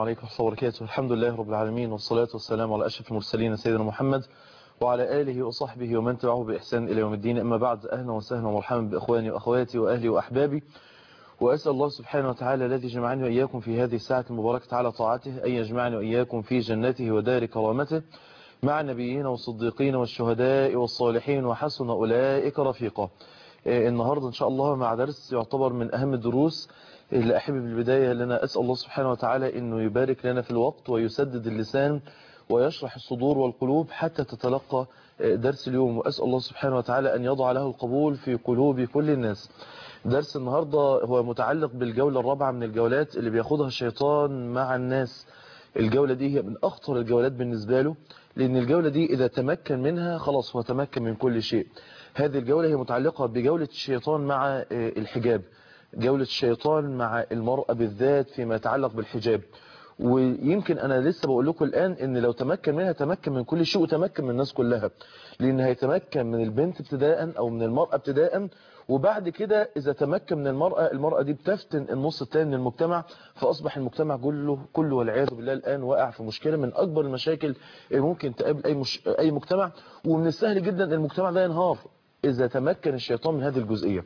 عليكم ورحمة الله وبركاته الحمد لله رب العالمين والصلاة والسلام على أشرف المرسلين سيدنا محمد وعلى آله وصحبه ومن تبعه بإحسان إلى يوم الدين أما بعد أهلا وسهلا ومرحبا بإخواني وأخواتي وأهلي وأحبابي وأسأل الله سبحانه وتعالى الذي جمعني وإياكم في هذه الساعة المباركة على طاعته أن يجمعني وإياكم في جنته ودار كرامته مع النبيين والصديقين والشهداء والصالحين وحسن أولئك رفيقا النهاردة إن شاء الله مع درس يعتبر من أهم الدروس اللي أحب بالبداية لنا أسأل الله سبحانه وتعالى أنه يبارك لنا في الوقت ويسدد اللسان ويشرح الصدور والقلوب حتى تتلقى درس اليوم وأسأل الله سبحانه وتعالى أن يضع له القبول في قلوب كل الناس درس النهاردة هو متعلق بالجولة الرابعة من الجولات اللي بياخدها الشيطان مع الناس الجولة دي هي من أخطر الجولات بالنسبة له لأن الجولة دي إذا تمكن منها خلاص هو تمكن من كل شيء هذه الجولة هي متعلقة بجولة الشيطان مع الحجاب جولة الشيطان مع المرأة بالذات فيما يتعلق بالحجاب ويمكن أنا لسه بقول لكم الآن إن لو تمكن منها تمكن من كل شيء وتمكن من الناس كلها لأن هيتمكن من البنت ابتداء أو من المرأة ابتداء وبعد كده إذا تمكن من المرأة المرأة دي بتفتن النص الثاني من المجتمع فأصبح المجتمع كله كله والعياذ بالله الآن واقع في مشكلة من أكبر المشاكل اللي ممكن تقابل أي, مش... أي مجتمع ومن السهل جدا المجتمع ده ينهار إذا تمكن الشيطان من هذه الجزئية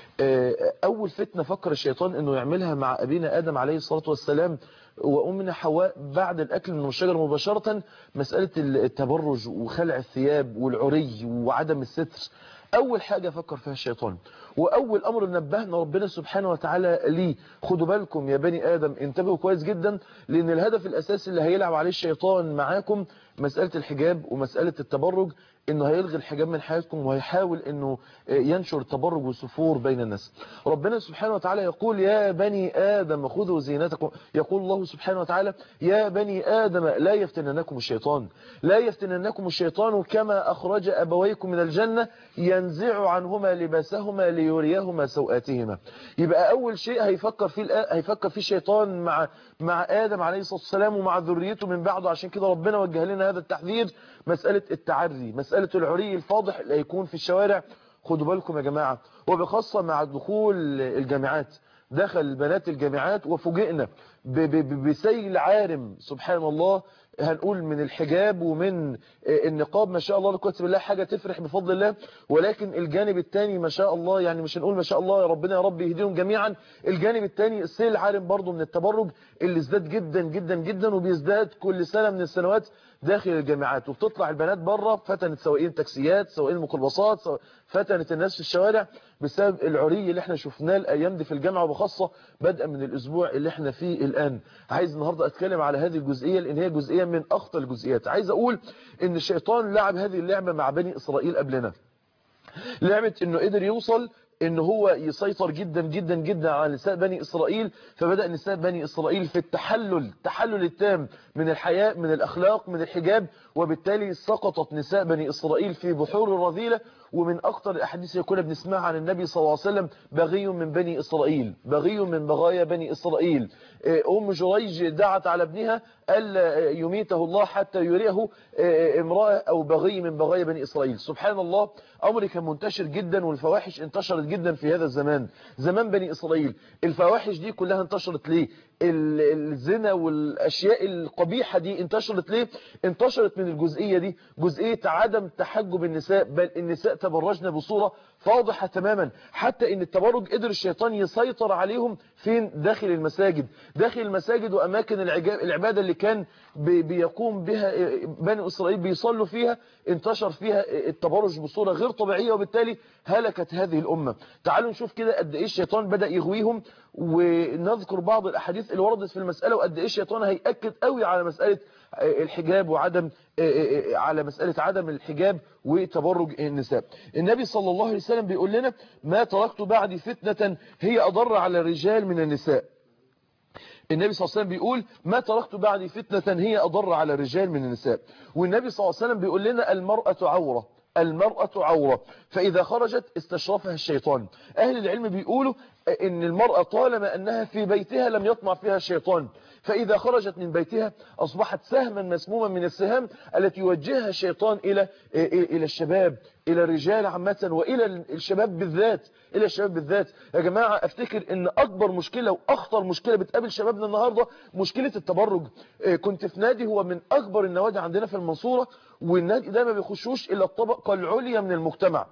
أول فتنة فكر الشيطان أنه يعملها مع أبينا آدم عليه الصلاة والسلام وأمنا حواء بعد الأكل من الشجر مباشرة مسألة التبرج وخلع الثياب والعري وعدم الستر أول حاجة فكر فيها الشيطان وأول أمر نبهنا ربنا سبحانه وتعالى ليه خدوا بالكم يا بني آدم انتبهوا كويس جدا لأن الهدف الأساسي اللي هيلعب عليه الشيطان معاكم مسألة الحجاب ومسألة التبرج انه هيلغي الحجاب من حياتكم وهيحاول انه ينشر التبرج والسفور بين الناس ربنا سبحانه وتعالى يقول يا بني آدم خذوا زينتكم يقول الله سبحانه وتعالى يا بني آدم لا يفتننكم الشيطان لا يفتننكم الشيطان كما أخرج أبويكم من الجنة ينزع عنهما لباسهما ليريهما سوآتهما يبقى أول شيء هيفكر فيه هيفكر فيه الشيطان مع مع آدم عليه الصلاة والسلام ومع ذريته من بعده عشان كده ربنا وجه لنا هذا التحذير مسألة التعري مسألة العري الفاضح اللي هيكون في الشوارع خدوا بالكم يا جماعة وبخاصة مع دخول الجامعات دخل البنات الجامعات وفوجئنا بسيل عارم سبحان الله هنقول من الحجاب ومن النقاب ما شاء الله لقوة بالله حاجة تفرح بفضل الله ولكن الجانب الثاني ما شاء الله يعني مش هنقول ما شاء الله يا ربنا يا رب يهديهم جميعا الجانب الثاني السيل العارم برضو من التبرج اللي ازداد جدا جدا جدا وبيزداد كل سنة من السنوات داخل الجامعات وبتطلع البنات بره فتنت سواقين تاكسيات سواقين ميكروباصات فتنت الناس في الشوارع بسبب العري اللي احنا شفناه الايام دي في الجامعه وبخاصه بدءا من الاسبوع اللي احنا فيه الان عايز النهارده اتكلم على هذه الجزئيه لان هي جزئيه من اخطر الجزئيات عايز اقول ان الشيطان لعب هذه اللعبه مع بني اسرائيل قبلنا لعبه انه قدر يوصل ان هو يسيطر جدا جدا جدا على نساء بني اسرائيل فبدأ نساء بني اسرائيل في التحلل التحلل التام من الحياء من الاخلاق من الحجاب وبالتالي سقطت نساء بني اسرائيل في بحور الرذيلة ومن اكثر الاحاديث اللي كنا بنسمعها عن النبي صلى الله عليه وسلم بغي من بني اسرائيل بغي من بغايا بني اسرائيل ام جريج دعت على ابنها الا يميته الله حتى يريه امراه او بغي من بغايا بني اسرائيل سبحان الله امر كان منتشر جدا والفواحش انتشرت جدا في هذا الزمان زمان بني اسرائيل الفواحش دي كلها انتشرت ليه الزنا والاشياء القبيحه دي انتشرت ليه انتشرت من الجزئيه دي جزئيه عدم تحجب النساء بل النساء تبرجن بصوره واضحه تماما حتى ان التبرج قدر الشيطان يسيطر عليهم فين داخل المساجد داخل المساجد واماكن العباده اللي كان بيقوم بها بني اسرائيل بيصلوا فيها انتشر فيها التبرج بصوره غير طبيعيه وبالتالي هلكت هذه الامه تعالوا نشوف كده قد ايه الشيطان بدا يغويهم ونذكر بعض الاحاديث اللي وردت في المساله وقد ايه الشيطان هياكد قوي على مساله الحجاب وعدم على مسألة عدم الحجاب وتبرج النساء النبي صلى الله عليه وسلم بيقول لنا ما تركت بعدي فتنة هي أضر على الرجال من النساء النبي صلى الله عليه وسلم بيقول ما تركت بعدي فتنة هي أضر على الرجال من النساء والنبي صلى الله عليه وسلم بيقول لنا المرأة عورة المرأة عورة فإذا خرجت استشرفها الشيطان أهل العلم بيقولوا إن المرأة طالما أنها في بيتها لم يطمع فيها الشيطان فإذا خرجت من بيتها أصبحت سهما مسموما من السهام التي يوجهها الشيطان إلى إلى الشباب الى الرجال عامه والى الشباب بالذات الى الشباب بالذات يا جماعه افتكر ان اكبر مشكله واخطر مشكله بتقابل شبابنا النهارده مشكله التبرج كنت في نادي هو من اكبر النوادي عندنا في المنصوره والنادي ده ما بيخشوش الا الطبقه العليا من المجتمع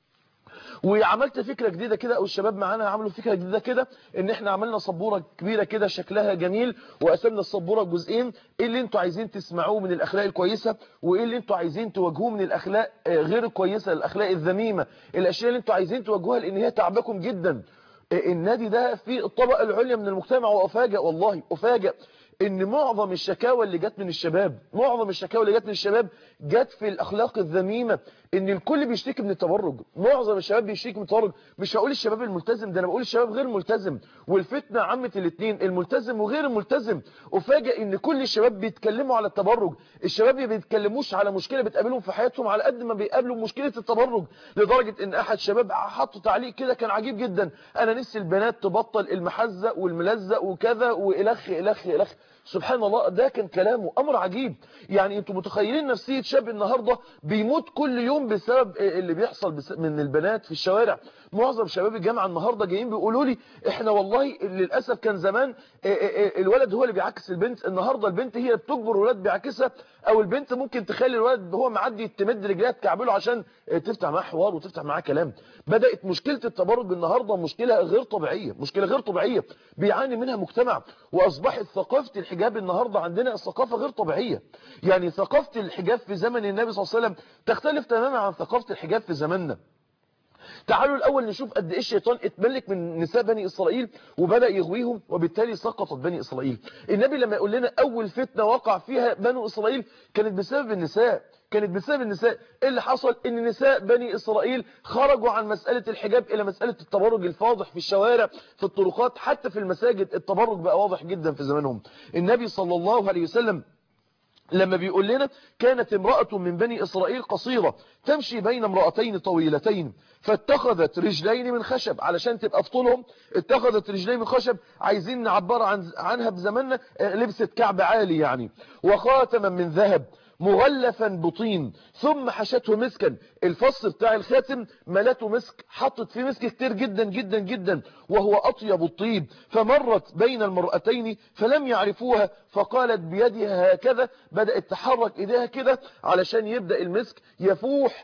وعملت فكرة جديدة كده او الشباب معانا عملوا فكرة جديدة كده ان احنا عملنا سبورة كبيرة كده شكلها جميل وقسمنا السبورة جزئين ايه اللي انتوا عايزين تسمعوه من الاخلاق الكويسة وايه اللي انتوا عايزين تواجهوه من الاخلاق غير الكويسة الاخلاق الذميمة الاشياء اللي انتوا عايزين تواجهوها لان هي تعبكم جدا النادي ده في الطبقة العليا من المجتمع وافاجئ والله افاجئ ان معظم الشكاوى اللي جت من الشباب معظم الشكاوى اللي جت من الشباب جت في الاخلاق الذميمه ان الكل بيشتكي من التبرج معظم الشباب بيشتكي من التبرج مش هقول الشباب الملتزم ده انا بقول الشباب غير ملتزم والفتنه عمت الاثنين الملتزم وغير الملتزم افاجئ ان كل الشباب بيتكلموا على التبرج الشباب ما بيتكلموش على مشكله بتقابلهم في حياتهم على قد ما بيقابلوا مشكله التبرج لدرجه ان احد شباب حط تعليق كده كان عجيب جدا انا نفسي البنات تبطل المحزق والملزق وكذا والخ الخ الخ سبحان الله ده كان كلامه امر عجيب يعني انتوا متخيلين نفسيه شاب النهارده بيموت كل يوم بسبب اللي بيحصل من البنات في الشوارع معظم شباب الجامعه النهارده جايين بيقولوا لي احنا والله للاسف كان زمان الولد هو اللي بيعكس البنت النهارده البنت هي اللي بتجبر الولد بيعكسها او البنت ممكن تخلي الولد هو معدي تمد رجليها تكعبله عشان تفتح معاه حوار وتفتح معاه كلام بدات مشكله التبرج النهارده مشكله غير طبيعيه مشكله غير طبيعيه بيعاني منها مجتمع واصبحت ثقافه الحجاب النهارده عندنا ثقافه غير طبيعيه يعني ثقافه الحجاب في زمن النبي صلى الله عليه وسلم تختلف تماما عن ثقافه الحجاب في زماننا تعالوا الأول نشوف قد إيه الشيطان اتملك من نساء بني إسرائيل وبدأ يغويهم وبالتالي سقطت بني إسرائيل النبي لما يقول لنا أول فتنة وقع فيها بنو إسرائيل كانت بسبب النساء كانت بسبب النساء إيه اللي حصل ان نساء بني إسرائيل خرجوا عن مسألة الحجاب إلى مسألة التبرج الفاضح في الشوارع في الطرقات حتى في المساجد التبرج بقى واضح جدا في زمانهم النبي صلى الله عليه وسلم لما بيقول لنا كانت امرأة من بني إسرائيل قصيرة تمشي بين امرأتين طويلتين فاتخذت رجلين من خشب علشان تبقى في طولهم اتخذت رجلين من خشب عايزين نعبر عن عنها بزماننا لبست كعب عالي يعني وخاتما من ذهب مغلفا بطين ثم حشته مسكا الفص بتاع الخاتم ملته مسك حطت فيه مسك كتير جدا جدا جدا وهو أطيب الطيب فمرت بين المرأتين فلم يعرفوها فقالت بيدها هكذا بدأت تحرك ايديها كده علشان يبدأ المسك يفوح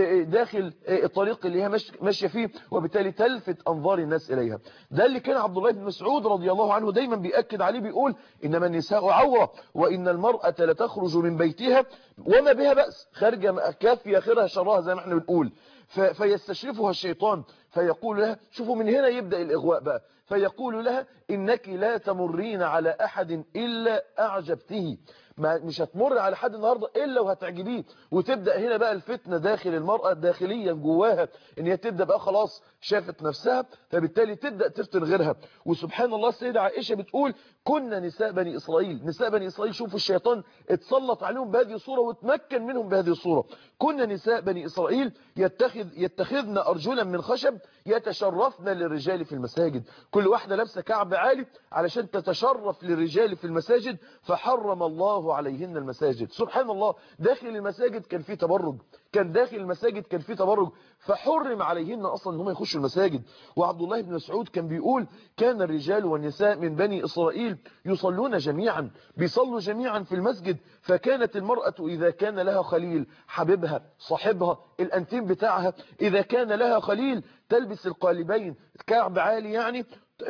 داخل الطريق اللي هي ماشيه فيه وبالتالي تلفت انظار الناس اليها ده اللي كان عبد الله بن مسعود رضي الله عنه دايما بيأكد عليه بيقول انما النساء عوره وان المرأة لتخرج من بيتها وما بها بأس خارجه كافيه خيرها شرها زي ما احنا بنقول فيستشرفها الشيطان فيقول لها شوفوا من هنا يبدأ الإغواء بقى فيقول لها إنك لا تمرين على أحد إلا أعجبته ما مش هتمر على حد النهاردة إلا وهتعجبيه وتبدأ هنا بقى الفتنة داخل المرأة داخليا جواها إن هي تبدأ بقى خلاص شافت نفسها فبالتالي تبدأ تفتن غيرها وسبحان الله السيدة عائشة بتقول كنا نساء بني إسرائيل نساء بني إسرائيل شوفوا الشيطان اتسلط عليهم بهذه الصورة وتمكن منهم بهذه الصورة كنا نساء بني إسرائيل يتخذ يتخذن أرجلا من خشب يتشرفن للرجال في المساجد كل واحدة لابسه كعب عالي علشان تتشرف للرجال في المساجد فحرم الله عليهن المساجد سبحان الله داخل المساجد كان في تبرج كان داخل المساجد كان في تبرج فحرم عليهن اصلا ان هم يخشوا المساجد وعبد الله بن مسعود كان بيقول كان الرجال والنساء من بني اسرائيل يصلون جميعا بيصلوا جميعا في المسجد فكانت المرأة اذا كان لها خليل حبيبها صاحبها الانتيم بتاعها اذا كان لها خليل تلبس القالبين كعب عالي يعني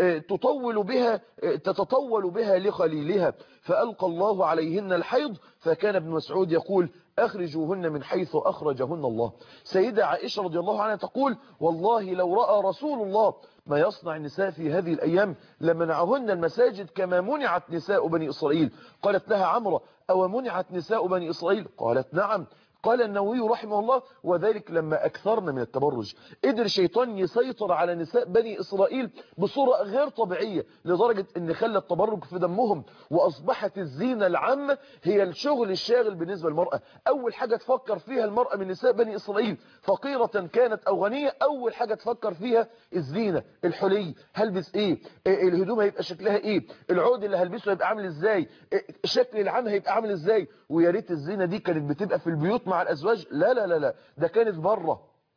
تطول بها تتطول بها لخليلها فألقى الله عليهن الحيض فكان ابن مسعود يقول أخرجوهن من حيث أخرجهن الله سيدة عائشة رضي الله عنها تقول والله لو رأى رسول الله ما يصنع النساء في هذه الأيام لمنعهن المساجد كما منعت نساء بني إسرائيل قالت لها عمرة أو منعت نساء بني إسرائيل قالت نعم قال النووي رحمه الله وذلك لما أكثرنا من التبرج قدر الشيطان يسيطر على نساء بني إسرائيل بصورة غير طبيعية لدرجة أن خلى التبرج في دمهم وأصبحت الزينة العامة هي الشغل الشاغل بالنسبة للمرأة أول حاجة تفكر فيها المرأة من نساء بني إسرائيل فقيرة كانت أو غنية أول حاجة تفكر فيها الزينة الحلي هلبس إيه الهدوم هيبقى شكلها إيه العود اللي هلبسه هيبقى عامل إزاي شكل العام هيبقى عامل إزاي ويا ريت الزينة دي كانت بتبقى في البيوت مع الأزواج لا لا لا لا ده كانت بره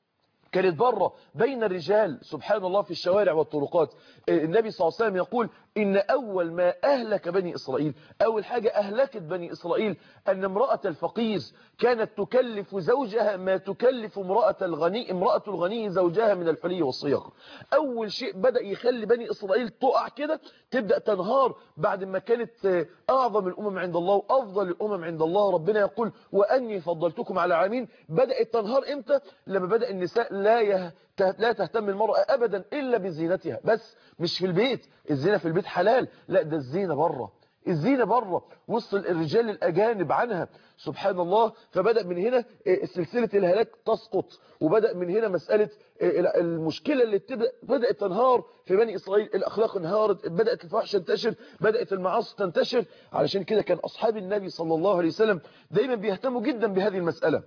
كانت بره بين الرجال سبحان الله في الشوارع والطرقات النبي صلى الله عليه وسلم يقول إن أول ما أهلك بني إسرائيل أول حاجة أهلكت بني إسرائيل أن امرأة الفقير كانت تكلف زوجها ما تكلف امرأة الغني امرأة الغني زوجها من الحلي والصياغ أول شيء بدأ يخلي بني إسرائيل تقع كده تبدأ تنهار بعد ما كانت أعظم الأمم عند الله وأفضل الأمم عند الله ربنا يقول وأني فضلتكم على العالمين بدأت تنهار إمتى لما بدأ النساء لا يه... لا تهتم المرأة أبدا إلا بزينتها بس مش في البيت الزينة في البيت حلال لا ده الزينة بره الزينة بره وسط الرجال الأجانب عنها سبحان الله فبدأ من هنا سلسلة الهلاك تسقط وبدأ من هنا مسألة المشكلة اللي بدأت تنهار في بني إسرائيل الأخلاق انهارت بدأت الفحش تنتشر بدأت المعاصي تنتشر علشان كده كان أصحاب النبي صلى الله عليه وسلم دايما بيهتموا جدا بهذه المسألة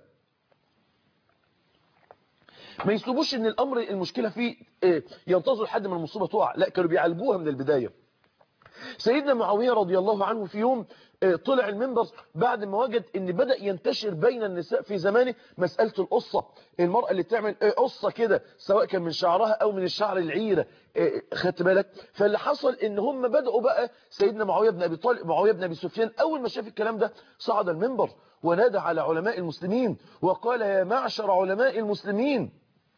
ما يسلبوش ان الامر المشكلة فيه ينتظر لحد ما المصيبة تقع لا كانوا بيعالجوها من البداية سيدنا معاوية رضي الله عنه في يوم طلع المنبر بعد ما وجد ان بدأ ينتشر بين النساء في زمانه مسألة القصة المرأة اللي تعمل قصة كده سواء كان من شعرها او من الشعر العيرة خدت بالك فاللي حصل ان هم بدأوا بقى سيدنا معاوية بن ابي طالب معاوية بن ابي سفيان اول ما شاف الكلام ده صعد المنبر ونادى على علماء المسلمين وقال يا معشر علماء المسلمين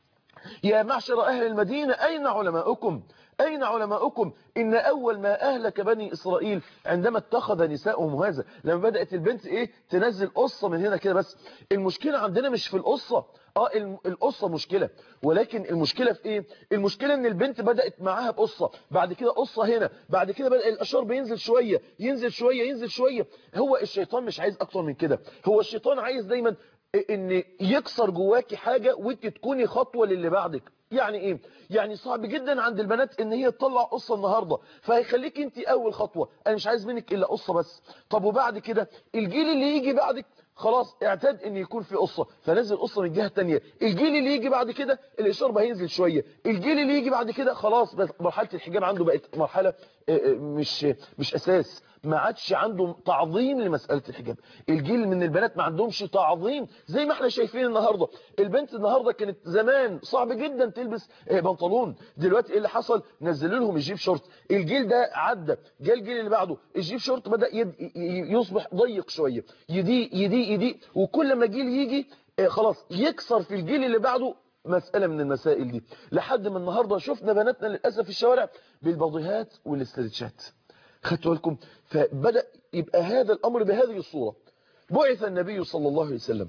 يا معشر أهل المدينة أين علماؤكم أين علماؤكم إن أول ما أهلك بني إسرائيل عندما اتخذ نساؤهم هذا لما بدأت البنت إيه تنزل قصة من هنا كده بس المشكلة عندنا مش في القصة اه القصة مشكلة ولكن المشكلة في ايه المشكلة ان البنت بدأت معاها بقصة بعد كده قصة هنا بعد كده بدأ الاشار بينزل شوية ينزل شوية ينزل شوية هو الشيطان مش عايز اكتر من كده هو الشيطان عايز دايما ان يكسر جواكي حاجة وانت تكوني خطوة للي بعدك يعني ايه يعني صعب جدا عند البنات ان هي تطلع قصة النهاردة فهيخليك انت اول خطوة انا مش عايز منك الا قصة بس طب وبعد كده الجيل اللي يجي بعدك خلاص اعتاد ان يكون في قصة فنزل قصة من الجهة التانية الجيل اللي يجي بعد كده الاشارة هينزل شوية الجيل اللي يجي بعد كده خلاص مرحلة الحجاب عنده بقت مرحلة مش مش اساس ما عادش عنده تعظيم لمسألة الحجاب الجيل من البنات ما عندهمش تعظيم زي ما احنا شايفين النهاردة البنت النهاردة كانت زمان صعب جدا تلبس بنطلون دلوقتي ايه اللي حصل نزلوا لهم الجيب شورت الجيل ده عدى جاء الجيل اللي بعده الجيب شورت بدأ يد يصبح ضيق شوية يضيق يضيق يضيق وكل ما جيل يجي خلاص يكسر في الجيل اللي بعده مسألة من المسائل دي لحد ما النهاردة شفنا بناتنا للأسف في الشوارع بالبضيهات والاسترتشات خدتوا بالكم فبدأ يبقى هذا الأمر بهذه الصورة بعث النبي صلى الله عليه وسلم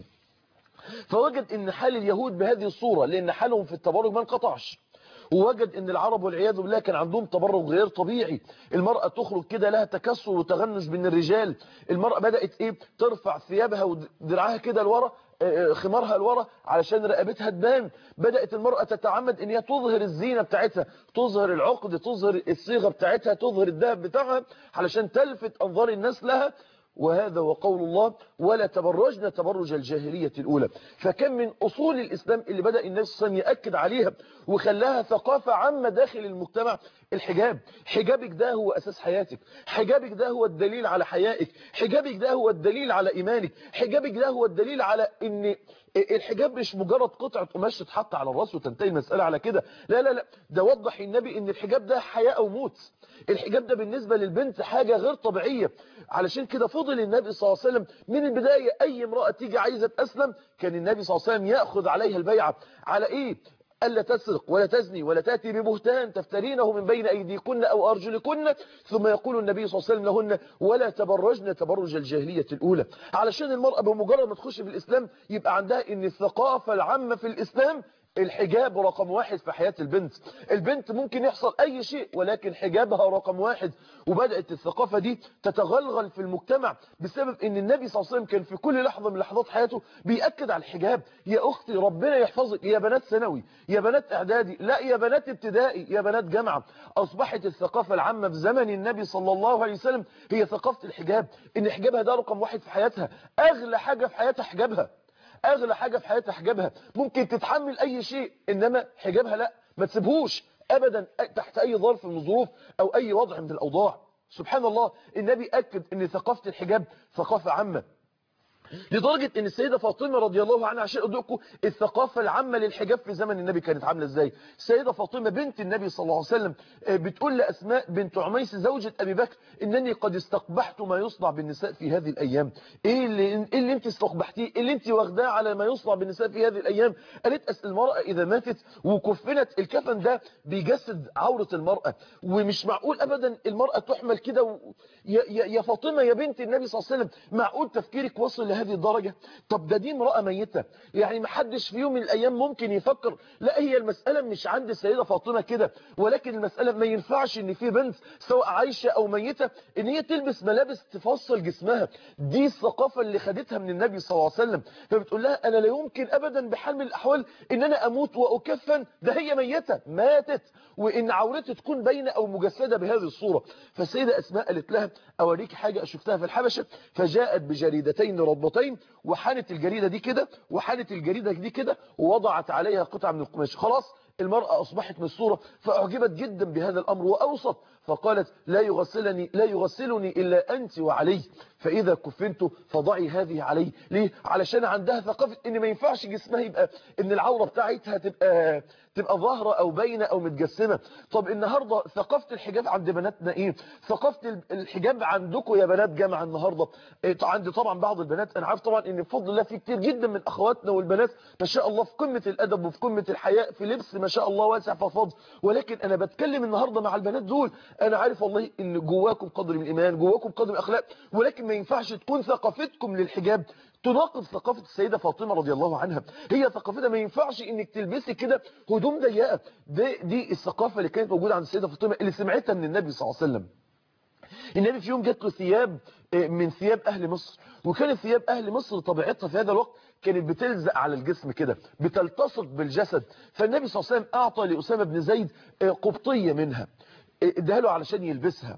فوجد ان حال اليهود بهذه الصورة لان حالهم في التبرج ما انقطعش ووجد ان العرب والعياذ بالله كان عندهم تبرج غير طبيعي المرأة تخرج كده لها تكسر وتغنج من الرجال المرأة بدأت ايه ترفع ثيابها ودرعها كده لورا خمارها لورا علشان رقبتها تبان بدأت المرأة تتعمد ان هي تظهر الزينة بتاعتها تظهر العقد تظهر الصيغة بتاعتها تظهر الذهب بتاعها علشان تلفت انظار الناس لها وهذا وقول الله ولا تبرجنا تبرج الجاهلية الأولى فكم من أصول الإسلام اللي بدأ الناس صلى يأكد عليها وخلاها ثقافة عامة داخل المجتمع الحجاب حجابك ده هو أساس حياتك حجابك ده هو الدليل على حيائك حجابك ده هو الدليل على إيمانك حجابك ده هو الدليل على إن الحجاب مش مجرد قطعة قماش تتحط على الراس وتنتهي المسألة على كده لا لا لا ده وضح النبي ان الحجاب ده حياة او موت الحجاب ده بالنسبة للبنت حاجة غير طبيعية علشان كده فضل النبي صلى الله عليه وسلم من البداية اي امرأة تيجي عايزة تسلم كان النبي صلى الله عليه وسلم يأخذ عليها البيعة على ايه ألا تسرق ولا تزني ولا تأتي ببهتان تفترينه من بين أيديكن أو أرجلكن ثم يقول النبي صلى الله عليه وسلم لهن ولا تبرجن تبرج الجاهلية الأولى علشان المرأة بمجرد ما تخش في الإسلام يبقى عندها إن الثقافة العامة في الإسلام الحجاب رقم واحد في حياة البنت البنت ممكن يحصل أي شيء ولكن حجابها رقم واحد وبدأت الثقافة دي تتغلغل في المجتمع بسبب ان النبي صلى الله عليه وسلم كان في كل لحظة من لحظات حياته بيأكد على الحجاب يا أختي ربنا يحفظك يا بنات ثانوي يا بنات إعدادي لا يا بنات ابتدائي يا بنات جامعة أصبحت الثقافة العامة في زمن النبي صلى الله عليه وسلم هي ثقافة الحجاب ان حجابها ده رقم واحد في حياتها أغلى حاجة في حياتها حجابها اغلى حاجة في حياتها حجابها ممكن تتحمل اي شيء انما حجابها لا ما تسيبهوش ابدا تحت اي ظرف من الظروف او اي وضع من الاوضاع سبحان الله النبي اكد ان ثقافة الحجاب ثقافة عامة لدرجة ان السيدة فاطمة رضي الله عنها عشان ادوكم الثقافة العامة للحجاب في زمن النبي كانت عاملة ازاي السيدة فاطمة بنت النبي صلى الله عليه وسلم بتقول لأسماء بنت عميس زوجة ابي بكر انني قد استقبحت ما يصنع بالنساء في هذه الايام ايه اللي, إيه اللي انت استقبحتيه إيه اللي انت واخداه على ما يصنع بالنساء في هذه الايام قالت أسأل المرأة اذا ماتت وكفنت الكفن ده بيجسد عورة المرأة ومش معقول ابدا المرأة تحمل كده و... يا, يا, يا فاطمة يا بنت النبي صلى الله عليه وسلم معقول تفكيرك وصل لهذه الدرجة طب ده دي امرأة ميتة يعني ما حدش في يوم من الايام ممكن يفكر لا هي المسألة مش عند السيدة فاطمة كده ولكن المسألة ما ينفعش ان في بنت سواء عايشة او ميتة ان هي تلبس ملابس تفصل جسمها دي الثقافة اللي خدتها من النبي صلى الله عليه وسلم فبتقول لها انا لا يمكن ابدا بحال من الاحوال ان انا اموت واكفن ده هي ميتة ماتت وان عورتها تكون باينة او مجسدة بهذه الصورة فالسيدة اسماء قالت لها اوريك حاجة شفتها في الحبشة فجاءت بجريدتين رضبتين وحنت الجريدة دي كده وحنت الجريدة دي كده ووضعت عليها قطعة من القماش خلاص المرأة أصبحت من الصورة فأعجبت جدا بهذا الأمر وأوصت فقالت لا يغسلني لا يغسلني إلا أنت وعلي فإذا كفنت فضعي هذه علي ليه علشان عندها ثقافة إن ما ينفعش جسمها يبقى إن العورة بتاعتها تبقى تبقى ظاهرة أو باينة أو متجسمة طب النهاردة ثقافة الحجاب عند بناتنا إيه ثقافة الحجاب عندكم يا بنات جامعة النهاردة إيه عند طبعا بعض البنات أنا عارف طبعا إن بفضل الله في كتير جدا من أخواتنا والبنات ما شاء الله في قمة الأدب وفي قمة الحياء في لبس ما شاء الله واسع ففاض ولكن أنا بتكلم النهاردة مع البنات دول أنا عارف والله إن جواكم قدر من الإيمان جواكم قدر من الأخلاق ولكن ما ينفعش تكون ثقافتكم للحجاب تناقض ثقافة السيدة فاطمة رضي الله عنها هي ثقافتها ما ينفعش انك تلبسي كده هدوم ضيقة دي, دي الثقافة اللي كانت موجودة عند السيدة فاطمة اللي سمعتها من النبي صلى الله عليه وسلم النبي في يوم جات له ثياب من ثياب أهل مصر وكانت ثياب أهل مصر طبيعتها في هذا الوقت كانت بتلزق على الجسم كده بتلتصق بالجسد فالنبي صلى الله عليه وسلم أعطى لأسامة بن زيد قبطية منها اداها له علشان يلبسها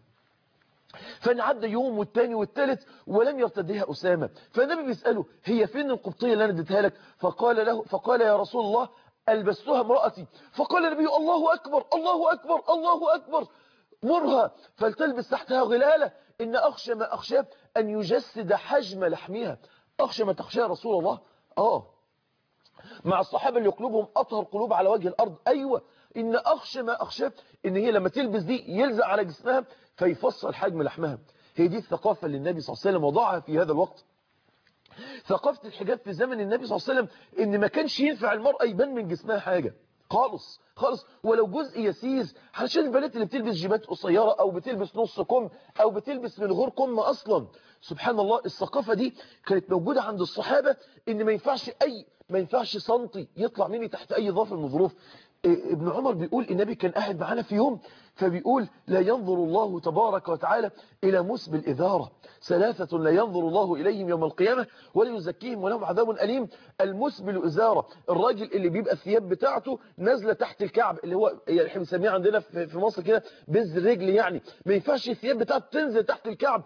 فنعدى يوم والتاني والتالت ولم يرتديها أسامة فالنبي بيسأله هي فين القبطية اللي أنا اديتها لك فقال له فقال يا رسول الله ألبستها امرأتي فقال النبي الله أكبر الله أكبر الله أكبر مرها فلتلبس تحتها غلالة إن أخشى ما أخشى أن يجسد حجم لحمها أخشى ما تخشى يا رسول الله آه مع الصحابة اللي قلوبهم أطهر قلوب على وجه الأرض أيوة إن أخشى ما أخشى إن هي لما تلبس دي يلزق على جسمها فيفصل حجم لحمها هي دي الثقافة اللي النبي صلى الله عليه وسلم وضعها في هذا الوقت ثقافة الحجاب في زمن النبي صلى الله عليه وسلم إن ما كانش ينفع المرأة يبان من جسمها حاجة خالص خالص ولو جزء يسير علشان البنات اللي بتلبس جيبات قصيرة او بتلبس نص كم او بتلبس من غير كم اصلا سبحان الله الثقافة دي كانت موجودة عند الصحابة ان ما ينفعش اي ما ينفعش سنتي يطلع مني تحت اي ظرف من الظروف ابن عمر بيقول النبي كان قاعد معانا في يوم فبيقول لا ينظر الله تبارك وتعالى إلى مسب الإذارة ثلاثة لا ينظر الله إليهم يوم القيامة ولا يزكيهم ولهم عذاب أليم المسب الإذارة الراجل اللي بيبقى الثياب بتاعته نازلة تحت الكعب اللي هو يعني احنا بنسميه عندنا في مصر كده بز الرجل يعني ما ينفعش الثياب بتاعته تنزل تحت الكعب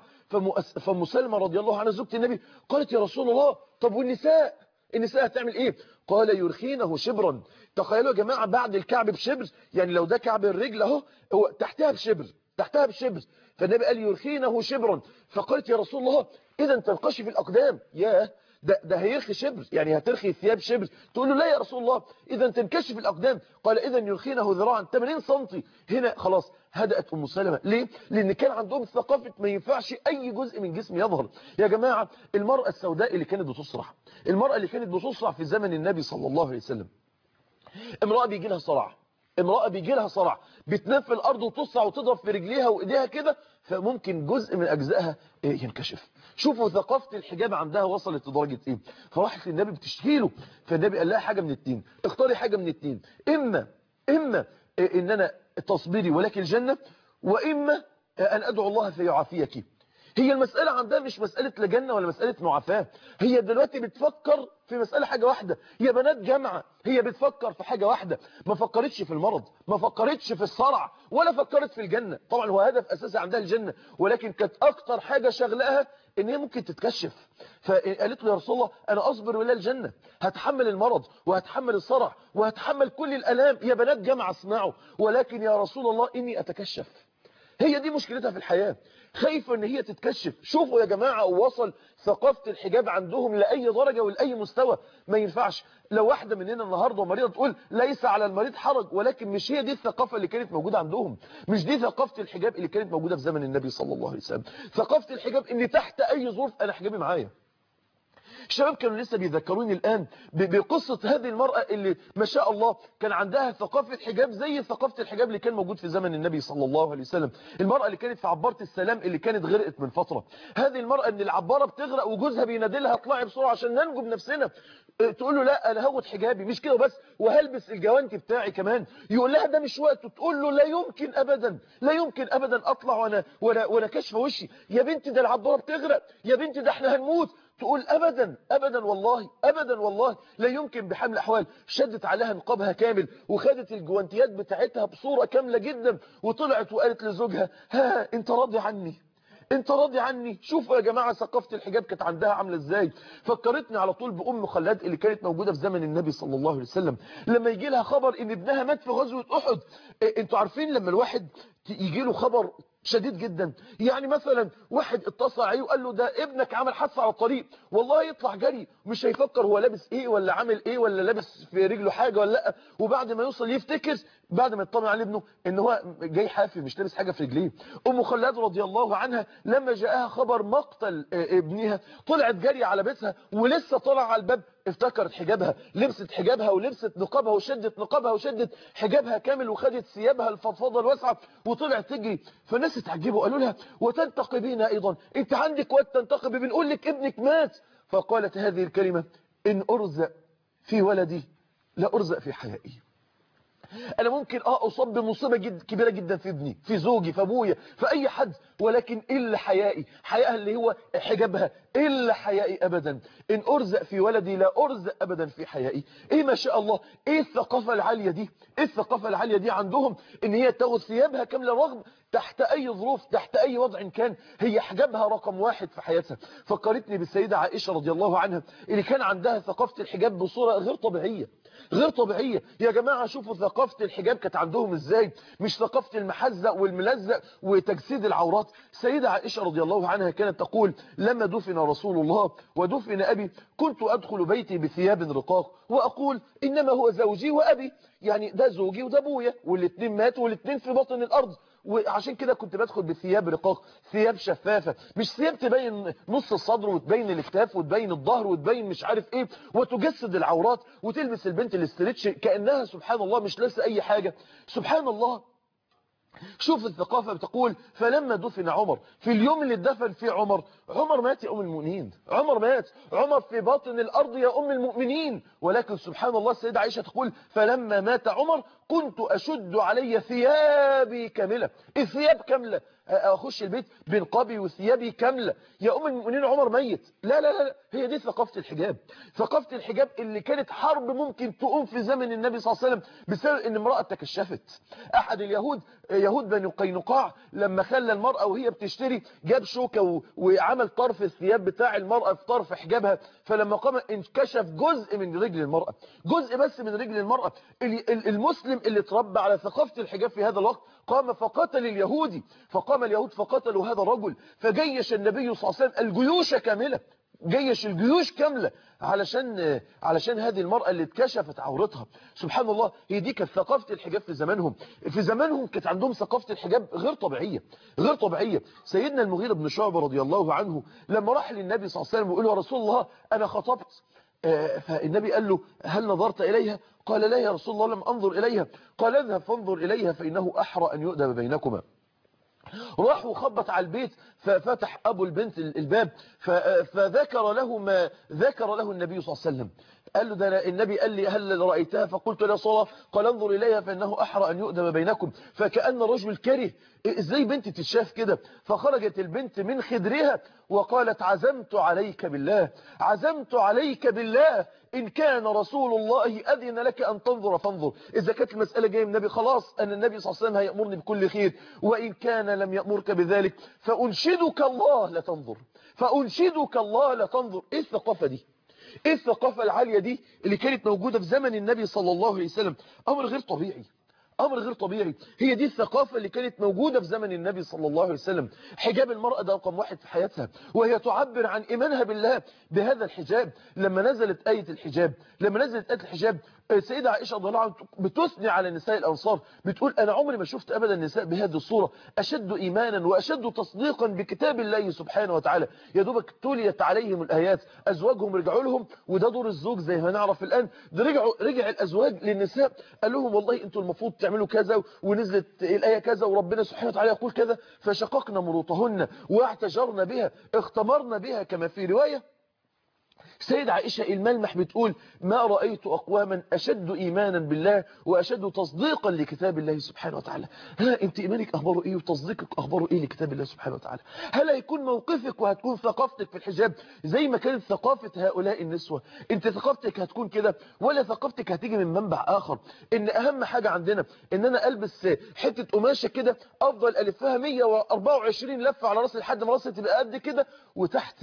فمسلمة رضي الله عنها زوجة النبي قالت يا رسول الله طب والنساء النساء هتعمل ايه قال يرخينه شبرا تخيلوا يا جماعة بعد الكعب بشبر يعني لو ده كعب الرجل اهو هو تحتها بشبر تحتها بشبر فالنبي قال يرخينه شبرا فقالت يا رسول الله اذا تنقشي في الاقدام ياه ده, ده هيرخي شبر يعني هترخي ثياب شبر تقول له لا يا رسول الله اذا تنكشف الاقدام قال اذا يرخينه ذراعا 80 سم هنا خلاص هدأت ام سلمة ليه لان كان عندهم ثقافة ما ينفعش اي جزء من جسم يظهر يا جماعة المرأة السوداء اللي كانت بتصرع المرأة اللي كانت بتصرع في زمن النبي صلى الله عليه وسلم امرأة بيجي لها صرع امرأة بيجي لها صرع بتنام في الارض وتصرع وتضرب في رجليها وايديها كده فممكن جزء من اجزائها ينكشف شوفوا ثقافة الحجاب عندها وصلت لدرجة ايه فراحت للنبي بتشكي له فالنبي قال لها حاجة من التين اختاري حاجة من التين اما اما ان انا تصبري ولك الجنة واما ان ادعو الله فيعافيك هي المسألة عندها مش مسألة لجنة ولا مسألة معافاة هي دلوقتي بتفكر في مسألة حاجة واحدة هي بنات جامعة هي بتفكر في حاجة واحدة ما فكرتش في المرض ما فكرتش في الصرع ولا فكرت في الجنة طبعا هو هدف أساسي عندها الجنة ولكن كانت أكتر حاجة شغلها ان هي ممكن تتكشف فقالت له يا رسول الله انا اصبر ولا الجنة هتحمل المرض وهتحمل الصرع وهتحمل كل الالام يا بنات جامعة اسمعوا ولكن يا رسول الله اني اتكشف هي دي مشكلتها في الحياة خايفة ان هي تتكشف شوفوا يا جماعة وصل ثقافة الحجاب عندهم لأي درجة ولأي مستوى ما ينفعش لو واحدة مننا النهاردة مريضة تقول ليس على المريض حرج ولكن مش هي دي الثقافة اللي كانت موجودة عندهم مش دي ثقافة الحجاب اللي كانت موجودة في زمن النبي صلى الله عليه وسلم ثقافة الحجاب ان تحت اي ظروف انا حجابي معايا الشباب كانوا لسه بيذكروني الآن بقصة هذه المرأة اللي ما شاء الله كان عندها ثقافة حجاب زي ثقافة الحجاب اللي كان موجود في زمن النبي صلى الله عليه وسلم المرأة اللي كانت في عبارة السلام اللي كانت غرقت من فترة هذه المرأة ان العبارة بتغرق وجوزها بينادلها اطلعي بسرعة عشان ننجو بنفسنا تقول له لا انا هاخد حجابي مش كده بس وهلبس الجوانتي بتاعي كمان يقول لها ده مش وقته تقول له لا يمكن ابدا لا يمكن ابدا اطلع وانا وانا وانا كشف وشي يا بنتي ده العبارة بتغرق يا بنتي ده احنا هنموت تقول ابدا ابدا والله ابدا والله لا يمكن بحمل احوال شدت عليها نقابها كامل وخدت الجوانتيات بتاعتها بصورة كاملة جدا وطلعت وقالت لزوجها ها انت راضي عني انت راضي عني شوفوا يا جماعة ثقافة الحجاب كانت عندها عاملة ازاي فكرتني على طول بأم خلاد اللي كانت موجودة في زمن النبي صلى الله عليه وسلم لما يجي لها خبر ان ابنها مات في غزوة احد انتوا عارفين لما الواحد يجي له خبر شديد جدا يعني مثلا واحد اتصل عليه وقال له ده ابنك عمل حادثه على الطريق والله يطلع جري مش هيفكر هو لابس ايه ولا عامل ايه ولا لابس في رجله حاجه ولا لا وبعد ما يوصل يفتكر بعد ما يطمن على ابنه ان هو جاي حافي مش لابس حاجه في رجليه ام خلاد رضي الله عنها لما جاءها خبر مقتل ابنها طلعت جري على بيتها ولسه طلع على الباب افتكرت حجابها لبست حجابها ولبست نقابها وشدت نقابها وشدت حجابها كامل وخدت ثيابها الفضفاضه الواسعه وطلعت تجري فالناس اتعجبوا قالوا لها وتنتقبين ايضا انت عندك وقت تنتقبي بنقول لك ابنك مات فقالت هذه الكلمه ان ارزق في ولدي لا ارزق في حيائي انا ممكن اه اصاب بمصيبه جد كبيره جدا في ابني في زوجي في ابويا في اي حد ولكن الا حيائي حيائها اللي هو حجابها الا حيائي ابدا ان ارزق في ولدي لا ارزق ابدا في حيائي ايه ما شاء الله ايه الثقافه العاليه دي ايه الثقافه العاليه دي عندهم ان هي تاخد ثيابها كامله رغم تحت اي ظروف تحت اي وضع كان هي حجابها رقم واحد في حياتها فكرتني بالسيده عائشه رضي الله عنها اللي كان عندها ثقافه الحجاب بصوره غير طبيعيه غير طبيعية يا جماعة شوفوا ثقافة الحجاب كانت عندهم ازاي مش ثقافة المحزق والملزق وتجسيد العورات سيدة عائشة رضي الله عنها كانت تقول لما دفن رسول الله ودفن أبي كنت أدخل بيتي بثياب رقاق وأقول إنما هو زوجي وأبي يعني ده زوجي وده أبويا والاثنين ماتوا والاثنين في بطن الأرض وعشان كده كنت بدخل بثياب رقاق ثياب شفافة مش ثياب تبين نص الصدر وتبين الاكتاف وتبين الظهر وتبين مش عارف ايه وتجسد العورات وتلبس البنت الاسترتش كأنها سبحان الله مش لابسه اي حاجة سبحان الله شوف الثقافة بتقول فلما دفن عمر في اليوم اللي دفن فيه عمر عمر مات يا أم المؤمنين عمر مات عمر في باطن الأرض يا أم المؤمنين ولكن سبحان الله السيدة عائشة تقول فلما مات عمر كنت أشد علي ثيابي كاملة الثياب كاملة أخش البيت بنقابي وثيابي كاملة يا أم المؤمنين عمر ميت لا لا لا هي دي ثقافة الحجاب ثقافة الحجاب اللي كانت حرب ممكن تقوم في زمن النبي صلى الله عليه وسلم بسبب ان امرأة تكشفت أحد اليهود يهود بني قينقاع لما خلى المرأة وهي بتشتري جاب شوكة وعمل طرف الثياب بتاع المرأة في طرف حجابها فلما قام انكشف جزء من رجل المرأة جزء بس من رجل المرأة المسلم اللي اتربى على ثقافة الحجاب في هذا الوقت قام فقتل اليهودي فقام اليهود فقتلوا هذا الرجل فجيش النبي صلى الله عليه وسلم الجيوش كاملة جيش الجيوش كاملة علشان علشان هذه المرأة اللي اتكشفت عورتها سبحان الله هي دي كانت ثقافة الحجاب في زمانهم في زمانهم كانت عندهم ثقافة الحجاب غير طبيعية غير طبيعية سيدنا المغيرة بن شعبة رضي الله عنه لما راح للنبي صلى الله عليه وسلم وقال له يا رسول الله أنا خطبت فالنبي قال له هل نظرت إليها قال لا يا رسول الله لم أنظر إليها قال اذهب فانظر إليها فإنه أحرى أن يؤدب بينكما راح وخبط على البيت ففتح أبو البنت الباب فذكر له ما ذكر له النبي صلى الله عليه وسلم قال له ده النبي قال لي هل رأيتها فقلت لا صلاة قال انظر إليها فإنه أحرى أن يؤدم بينكم فكأن رجل كره إزاي بنت تتشاف كده فخرجت البنت من خدرها وقالت عزمت عليك بالله عزمت عليك بالله إن كان رسول الله أذن لك أن تنظر فانظر إذا كانت المسألة جاية من النبي خلاص أن النبي صلى الله عليه وسلم هيأمرني بكل خير وإن كان لم يأمرك بذلك فأنشدك الله لا تنظر فأنشدك الله لا تنظر إيه الثقافة دي ايه الثقافة العالية دي اللي كانت موجودة في زمن النبي صلى الله عليه وسلم امر غير طبيعي امر غير طبيعي هي دي الثقافة اللي كانت موجودة في زمن النبي صلى الله عليه وسلم حجاب المرأة ده رقم واحد في حياتها وهي تعبر عن ايمانها بالله بهذا الحجاب لما نزلت آية الحجاب لما نزلت آية الحجاب السيدة عائشة رضي الله عنها بتثني على نساء الأنصار بتقول أنا عمري ما شفت أبدا النساء بهذه الصورة أشد إيمانا وأشد تصديقا بكتاب الله سبحانه وتعالى يا دوبك تليت عليهم الآيات أزواجهم رجعوا لهم وده دور الزوج زي ما نعرف الآن ده رجعوا رجع الأزواج للنساء قال لهم والله أنتوا المفروض تعملوا كذا ونزلت الآية كذا وربنا سبحانه وتعالى يقول كذا فشققنا مروطهن واعتجرنا بها اختمرنا بها كما في رواية سيد عائشة الملمح بتقول ما رأيت أقواما أشد إيمانا بالله وأشد تصديقا لكتاب الله سبحانه وتعالى ها أنت إيمانك أخباره إيه وتصديقك أخباره إيه لكتاب الله سبحانه وتعالى هل هيكون موقفك وهتكون ثقافتك في الحجاب زي ما كانت ثقافة هؤلاء النسوة أنت ثقافتك هتكون كده ولا ثقافتك هتيجي من منبع آخر إن أهم حاجة عندنا إن أنا ألبس حتة قماشة كده أفضل ألفها 124 لفة على راسي لحد ما راسي تبقى قد كده وتحت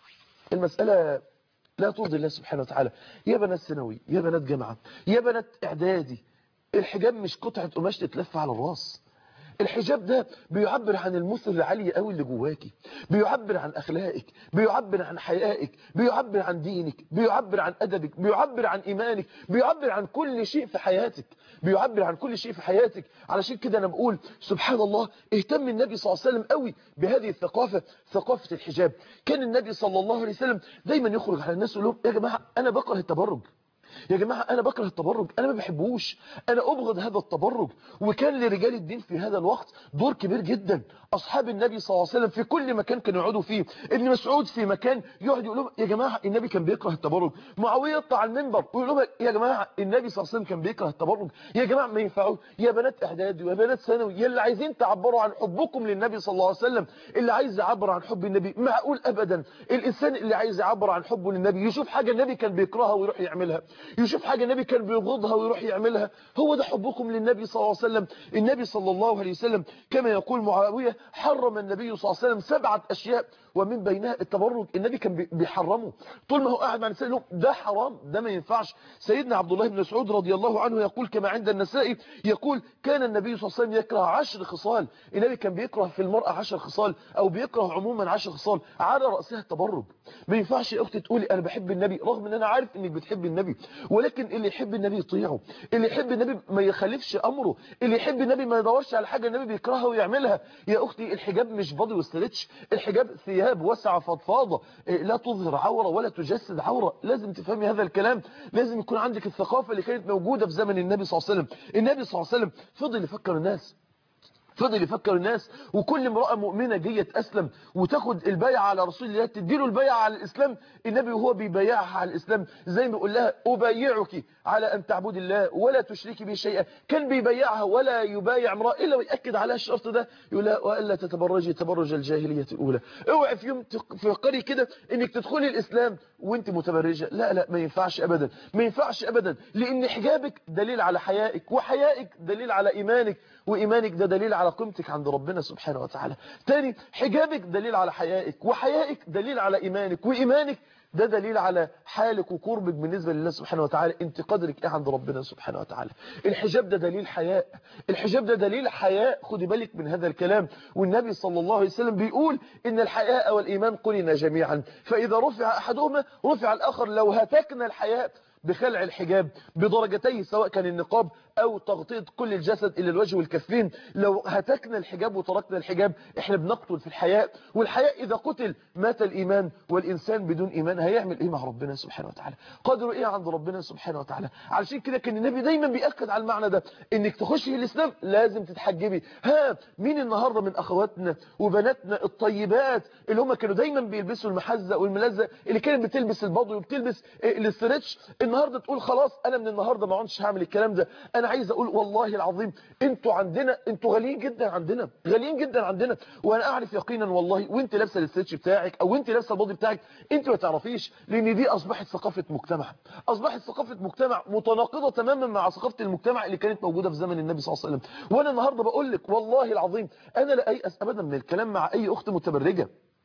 المسألة لا ترضي الله سبحانه وتعالى يا بنات ثانوي يا بنات جامعة يا بنات اعدادي الحجاب مش قطعة قماش تتلف على الراس الحجاب ده بيعبر عن المثل العالي قوي اللي جواكي بيعبر عن اخلاقك بيعبر عن حيائك بيعبر عن دينك بيعبر عن ادبك بيعبر عن ايمانك بيعبر عن كل شيء في حياتك بيعبر عن كل شيء في حياتك علشان كده انا بقول سبحان الله اهتم النبي صلى الله عليه وسلم قوي بهذه الثقافة ثقافة الحجاب كان النبي صلى الله عليه وسلم دايما يخرج على الناس ويقول لهم يا جماعة انا بكره التبرج يا جماعة أنا بكره التبرج أنا ما بحبوش أنا أبغض هذا التبرج وكان لرجال الدين في هذا الوقت دور كبير جدا أصحاب النبي صلى الله عليه وسلم في كل مكان كانوا يقعدوا فيه ابن مسعود في مكان يقعد يقول لهم يا جماعة النبي كان بيكره التبرج معاوية يطلع على المنبر ويقول لهم يا جماعة النبي صلى الله عليه وسلم كان بيكره التبرج يا جماعة ما ينفعوش يا بنات إعدادي ويا بنات ثانوي يا اللي عايزين تعبروا عن حبكم للنبي صلى الله عليه وسلم اللي عايز يعبر عن حب النبي معقول أبدا الإنسان اللي عايز يعبر عن حبه للنبي يشوف حاجة النبي كان بيكرهها ويروح يعملها يشوف حاجة النبي كان بيبغضها ويروح يعملها هو ده حبكم للنبي صلى الله عليه وسلم النبي صلى الله عليه وسلم كما يقول معاوية حرم النبي صلى الله عليه وسلم سبعة أشياء ومن بينها التبرج النبي كان بيحرمه طول ما هو قاعد مع النساء لهم ده حرام ده ما ينفعش سيدنا عبد الله بن مسعود رضي الله عنه يقول كما عند النسائي يقول كان النبي صلى الله عليه وسلم يكره عشر خصال النبي كان بيكره في المرأة عشر خصال أو بيكره عموما عشر خصال على رأسها التبرج ما ينفعش يا أختي تقولي أنا بحب النبي رغم أن أنا عارف أنك بتحب النبي ولكن اللي يحب النبي يطيعه اللي يحب النبي ما يخالفش أمره اللي يحب النبي ما يدورش على حاجة النبي بيكرهها ويعملها يا أختي الحجاب مش بادي وستريتش الحجاب ثياب واسعة فضفاضة لا تظهر عورة ولا تجسد عورة لازم تفهمي هذا الكلام لازم يكون عندك الثقافة اللي كانت موجودة في زمن النبي صلى الله عليه وسلم النبي صلى الله عليه وسلم فضل يفكر الناس فضل يفكر الناس وكل امرأة مؤمنة جاية تأسلم وتاخد البيعة على رسول الله تديله البيعة على الإسلام النبي وهو بيبايعها على الإسلام زي ما يقول لها أبايعك على أن تعبد الله ولا تشركي به شيئا كان بيبايعها ولا يبايع امرأة إلا ويأكد عليها الشرط ده يقول لها وألا تتبرجي تبرج الجاهلية الأولى اوعي في يوم تفكري كده انك تدخلي الإسلام وانت متبرجة لا لا ما ينفعش أبدا ما ينفعش أبدا لأن حجابك دليل على حيائك وحيائك دليل على إيمانك وإيمانك ده دليل على قيمتك عند ربنا سبحانه وتعالى تاني حجابك دليل على حيائك وحيائك دليل على إيمانك وإيمانك ده دليل على حالك وقربك بالنسبة لله سبحانه وتعالى انت قدرك ايه عند ربنا سبحانه وتعالى الحجاب ده دليل حياء الحجاب ده دليل حياء خدي بالك من هذا الكلام والنبي صلى الله عليه وسلم بيقول ان الحياء والإيمان قلنا جميعا فإذا رفع أحدهما رفع الآخر لو هتكنا الحياء بخلع الحجاب بدرجتيه سواء كان النقاب أو تغطية كل الجسد إلى الوجه والكفين لو هتكنا الحجاب وتركنا الحجاب احنا بنقتل في الحياء والحياء إذا قتل مات الإيمان والإنسان بدون إيمان هيعمل إيه مع ربنا سبحانه وتعالى قدره إيه عند ربنا سبحانه وتعالى علشان كده كان النبي دايما بيأكد على المعنى ده إنك تخشي الإسلام لازم تتحجبي ها مين النهاردة من أخواتنا وبناتنا الطيبات اللي هم كانوا دايما بيلبسوا المحزة والملزة اللي كانت بتلبس البضو وبتلبس الاسترتش النهاردة تقول خلاص أنا من النهاردة ما عدتش هعمل الكلام ده أنا عايز أقول والله العظيم أنتوا عندنا أنتوا غاليين جدا عندنا غاليين جدا عندنا وأنا أعرف يقينا والله وأنت لابسة الاسترتش بتاعك أو أنت لابسة البضي بتاعك أنت ما تعرفيش لأن دي أصبحت ثقافة مجتمع أصبحت ثقافة مجتمع متناقضة تماما مع ثقافة المجتمع اللي كانت موجودة في زمن النبي صلى الله عليه وسلم وأنا النهاردة بقول لك والله العظيم أنا لا أيأس أبدا من الكلام مع أي أخت متبرجة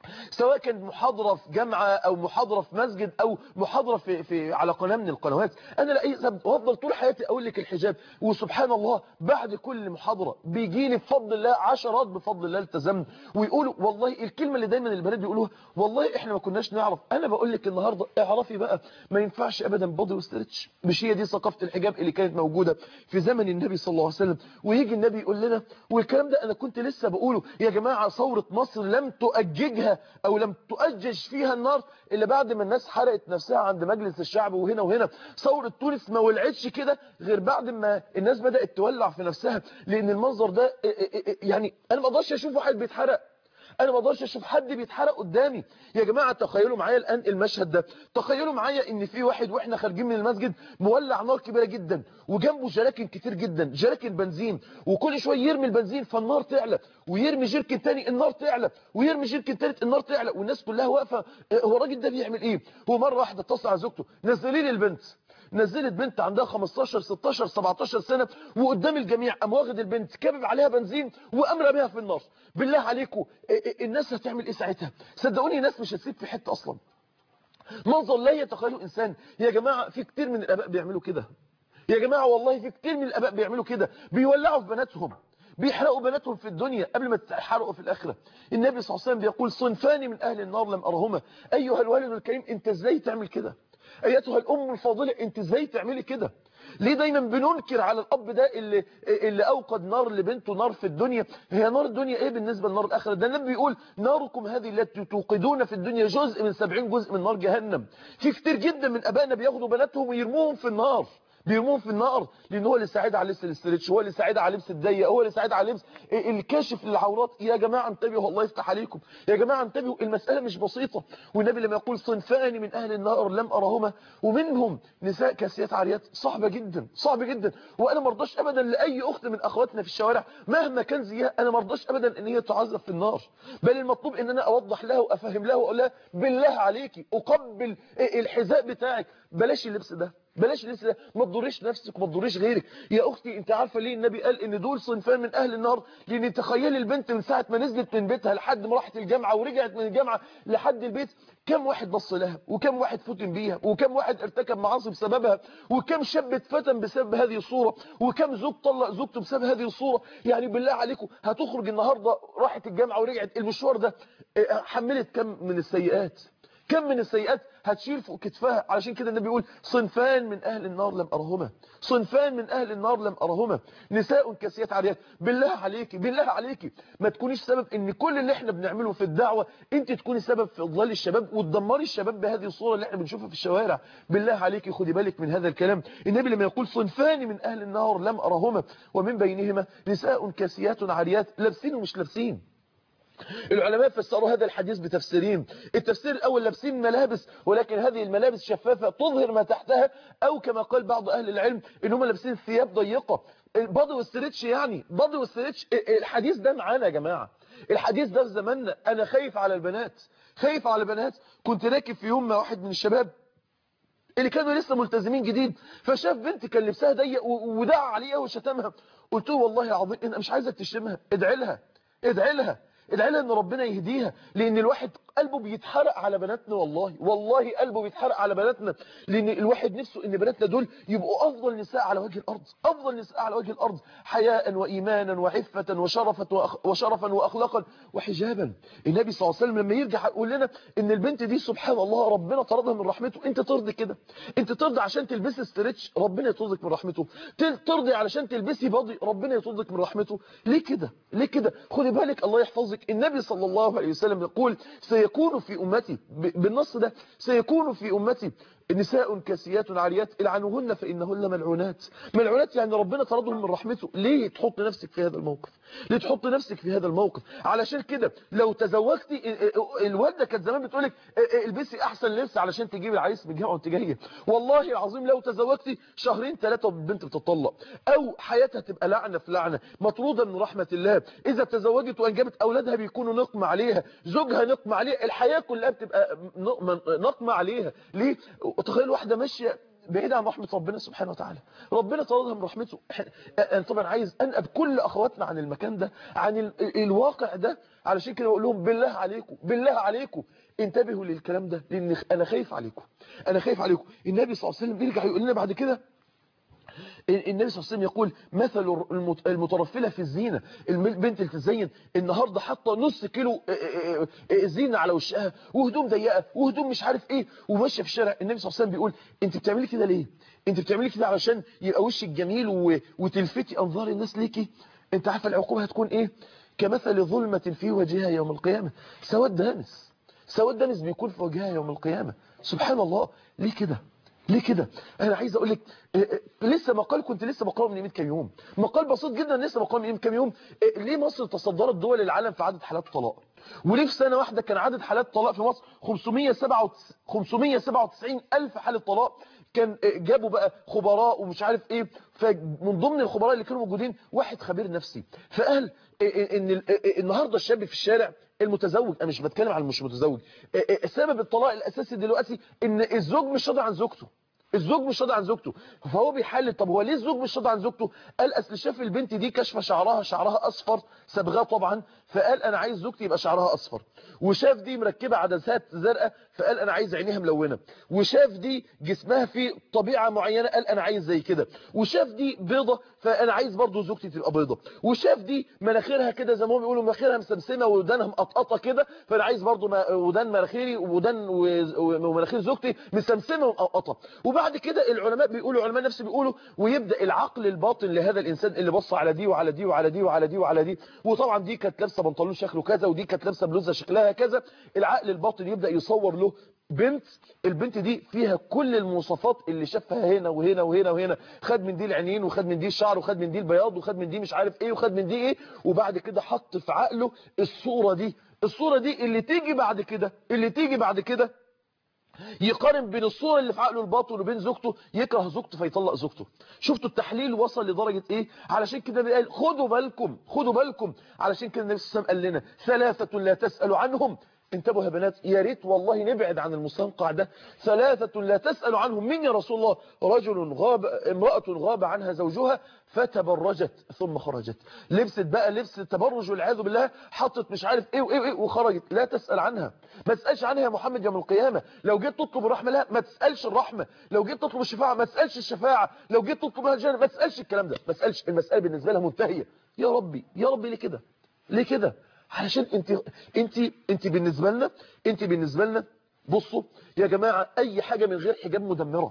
سواء كانت محاضرة في جامعة او محاضرة في مسجد او محاضرة في, في على قناة من القنوات انا لاقي سبب وافضل طول حياتي اقول لك الحجاب وسبحان الله بعد كل محاضرة بيجي لي بفضل الله عشرات بفضل الله التزمت ويقولوا والله الكلمة اللي دايما البنات بيقولوها والله احنا ما كناش نعرف انا بقول لك النهاردة اعرفي بقى ما ينفعش ابدا بادي وستريتش مش هي دي ثقافة الحجاب اللي كانت موجودة في زمن النبي صلى الله عليه وسلم ويجي النبي يقول لنا والكلام ده انا كنت لسه بقوله يا جماعة ثورة مصر لم تؤججها او لم تؤجج فيها النار الا بعد ما الناس حرقت نفسها عند مجلس الشعب وهنا وهنا ثورة تونس ما ولعتش كده غير بعد ما الناس بدأت تولع في نفسها لان المنظر ده يعني انا ما اقدرش اشوف واحد بيتحرق انا ما اقدرش اشوف حد بيتحرق قدامي يا جماعه تخيلوا معايا الان المشهد ده تخيلوا معايا ان في واحد واحنا خارجين من المسجد مولع نار كبيره جدا وجنبه جراكن كتير جدا جراكن بنزين وكل شويه يرمي البنزين فالنار تعلى ويرمي جيركن تاني النار تعلى ويرمي جيركن تالت النار تعلى والناس كلها واقفه هو الراجل ده بيعمل ايه هو مره واحده اتصل على زوجته نزلي لي البنت نزلت بنت عندها 15 16 17 سنة وقدام الجميع قام واخد البنت كابب عليها بنزين وقام راميها في النار بالله عليكم الناس هتعمل ايه ساعتها صدقوني الناس مش هتسيب في حته اصلا منظر لا يتخيله انسان يا جماعه في كتير من الاباء بيعملوا كده يا جماعه والله في كتير من الاباء بيعملوا كده بيولعوا في بناتهم بيحرقوا بناتهم في الدنيا قبل ما تحرقوا في الآخرة النبي صلى الله عليه وسلم بيقول صنفان من أهل النار لم أرهما أيها الوالد الكريم أنت ازاي تعمل كده ايتها الام الفاضله انت ازاي تعملي كده ليه دايما بننكر على الاب ده اللي اللي اوقد نار لبنته نار في الدنيا هي نار الدنيا ايه بالنسبه لنار الاخره ده النبي بيقول ناركم هذه التي توقدون في الدنيا جزء من 70 جزء من نار جهنم في كتير جدا من ابائنا بياخدوا بناتهم ويرموهم في النار بيرموهم في النار لان هو اللي ساعد على لبس الاسترتش هو اللي ساعد على لبس الضيق هو اللي ساعد على لبس الكاشف للعورات يا جماعه انتبهوا الله يفتح عليكم يا جماعه انتبهوا المساله مش بسيطه والنبي لما يقول صنفان من اهل النار لم ارهما ومنهم نساء كاسيات عاريات صعبه جدا صعب جدا وانا ما ارضاش ابدا لاي اخت من اخواتنا في الشوارع مهما كان زيها انا ما ارضاش ابدا ان هي تعذب في النار بل المطلوب ان انا اوضح لها وافهم لها واقول لها بالله عليكي اقبل الحذاء بتاعك بلاش اللبس ده بلاش لسه ما تضريش نفسك وما تضريش غيرك يا اختي انت عارفه ليه النبي قال ان دول صنفان من اهل النار لان تخيلي البنت من ساعه ما نزلت من بيتها لحد ما راحت الجامعه ورجعت من الجامعه لحد البيت كم واحد بص لها وكم واحد فتن بيها وكم واحد ارتكب معاصي بسببها وكم شاب اتفتن بسبب هذه الصوره وكم زوج طلق زوجته بسبب هذه الصوره يعني بالله عليكم هتخرج النهارده راحت الجامعه ورجعت المشوار ده حملت كم من السيئات كم من السيئات هتشيل فوق كتفها علشان كده النبي يقول صنفان من أهل النار لم أرهما صنفان من أهل النار لم أرهما نساء كاسيات عاريات بالله عليكي بالله عليكي ما تكونيش سبب ان كل اللي احنا بنعمله في الدعوة انت تكوني سبب في اضلال الشباب وتدمري الشباب بهذه الصورة اللي احنا بنشوفها في الشوارع بالله عليكي خدي بالك من هذا الكلام النبي لما يقول صنفان من أهل النار لم أرهما ومن بينهما نساء كاسيات عاريات لابسين ومش لابسين العلماء فسروا هذا الحديث بتفسيرين التفسير الأول لابسين ملابس ولكن هذه الملابس شفافة تظهر ما تحتها أو كما قال بعض أهل العلم إن هم لابسين ثياب ضيقة البادي والستريتش يعني بادي والستريتش الحديث ده معانا يا جماعة الحديث ده في زماننا أنا خايف على البنات خايف على البنات كنت راكب في يوم مع واحد من الشباب اللي كانوا لسه ملتزمين جديد فشاف بنت كان لبسها ضيق ودعا عليها وشتمها قلت له والله العظيم انا مش عايزك تشتمها ادعي لها ادعي لها ادعي لها ان ربنا يهديها لان الواحد قلبه بيتحرق على بناتنا والله والله قلبه بيتحرق على بناتنا لان الواحد نفسه ان بناتنا دول يبقوا افضل نساء على وجه الارض افضل نساء على وجه الارض حياء وايمانا وعفه وشرفا وأخ وشرفا واخلاقا وحجابا النبي صلى الله عليه وسلم لما يرجع يقول لنا ان البنت دي سبحان الله ربنا طردها من رحمته انت ترضي كده انت ترضي عشان تلبسي ستريتش ربنا يطردك من رحمته ترضي علشان تلبسي باضي ربنا يطردك من رحمته ليه كده ليه كده خدي بالك الله يحفظك النبي صلى الله عليه وسلم يقول سيكون في أمتي بالنص ده سيكون في أمتي نساء كاسيات عاريات العنوهن فإنهن ملعونات ملعونات يعني ربنا طردهم من رحمته ليه تحط نفسك في هذا الموقف ليه تحط نفسك في هذا الموقف علشان كده لو تزوجتي الوالده كانت زمان بتقولك البسي احسن لبس علشان تجيبي العريس من الجامعه وانت جايه والله العظيم لو تزوجتي شهرين ثلاثه والبنت بتطلق او حياتها تبقى لعنه في لعنه مطروده من رحمه الله اذا تزوجت وانجبت اولادها بيكونوا نقمه عليها زوجها نقمه عليها الحياه كلها بتبقى نقمه عليها ليه وتخيل واحدة ماشية بعيدة عن رحمة ربنا سبحانه وتعالى ربنا طردها من رحمته انا طبعا عايز انقب كل اخواتنا عن المكان ده عن ال... الواقع ده علشان كده بقول لهم بالله عليكم بالله عليكم انتبهوا للكلام ده لان انا خايف عليكم انا خايف عليكم النبي صلى الله عليه وسلم بيرجع يقول لنا بعد كده النبي صلى الله عليه وسلم يقول مثل المترفلة في الزينة البنت اللي تزين النهاردة حاطه نص كيلو زينة على وشها وهدوم ضيقة وهدوم مش عارف ايه وماشيه في الشارع النبي صلى الله عليه وسلم بيقول انت بتعملي كده ليه انت بتعملي كده علشان يبقى وشك جميل وتلفتي انظار الناس ليكي انت عارفه العقوبة هتكون ايه كمثل ظلمة في وجهها يوم القيامة سواد دامس سواد دامس بيكون في وجهها يوم القيامة سبحان الله ليه كده ليه كده انا عايز اقول لك لسه مقال كنت لسه بقراه من يومين كام يوم مقال بسيط جدا لسه بقراه من يومين كام يوم ليه مصر تصدرت دول العالم في عدد حالات الطلاق وليه في سنه واحده كان عدد حالات الطلاق في مصر 597 الف حاله طلاق كان جابوا بقى خبراء ومش عارف ايه فمن ضمن الخبراء اللي كانوا موجودين واحد خبير نفسي فقال ان النهارده الشاب في الشارع المتزوج انا مش بتكلم عن مش متزوج سبب الطلاق الاساسي دلوقتي ان الزوج مش راضي عن زوجته الزوج مش راضي عن زوجته فهو بيحلل طب هو ليه الزوج مش راضي عن زوجته قال اصل شاف البنت دي كشفه شعرها شعرها اصفر صبغاه طبعا فقال انا عايز زوجتي يبقى شعرها اصفر وشاف دي مركبه عدسات زرقاء فقال انا عايز عينيها ملونه وشاف دي جسمها فيه طبيعه معينه قال انا عايز زي كده وشاف دي بيضه فانا عايز برضو زوجتي تبقى بيضه وشاف دي مناخيرها كده زي ما هم بيقولوا مناخيرها مسمسمه ودانها مقطقطه كده فانا عايز برضو ودان مناخيري ودان ومناخير زوجتي مسمسمه ومقطقطه وبعد كده العلماء بيقولوا علماء نفس بيقولوا ويبدا العقل الباطن لهذا الانسان اللي بص على دي وعلى دي وعلى دي وعلى دي وعلى دي وطبعا دي كانت لابسه بنطلون شكله كذا ودي كانت لابسه بلوزه شكلها كذا العقل الباطن يبدا يصور له بنت البنت دي فيها كل المواصفات اللي شافها هنا وهنا وهنا وهنا خد من دي العينين وخد من دي الشعر وخد من دي البياض وخد من دي مش عارف ايه وخد من دي ايه وبعد كده حط في عقله الصورة دي الصورة دي اللي تيجي بعد كده اللي تيجي بعد كده يقارن بين الصورة اللي في عقله الباطن وبين زوجته يكره زوجته فيطلق زوجته شفتوا التحليل وصل لدرجة ايه علشان كده قال خدوا بالكم خدوا بالكم علشان كده النبي صلى الله عليه وسلم قال لنا ثلاثة لا تسألوا عنهم انتبهوا يا بنات يا ريت والله نبعد عن المستنقع ده ثلاثة لا تسأل عنهم مين يا رسول الله رجل غاب امرأة غاب عنها زوجها فتبرجت ثم خرجت لبست بقى لبس التبرج والعياذ بالله حطت مش عارف ايه وايه وايه وخرجت لا تسأل عنها ما تسألش عنها يا محمد يوم القيامة لو جيت تطلب الرحمة لا ما تسألش الرحمة لو جيت تطلب الشفاعة ما تسألش الشفاعة لو جيت تطلب الجنة ما تسألش الكلام ده ما تسألش المسألة بالنسبة لها منتهية يا ربي يا ربي ليه كده ليه كده علشان انت انت انت بالنسبه لنا انت بالنسبه لنا بصوا يا جماعه اي حاجه من غير حجاب مدمره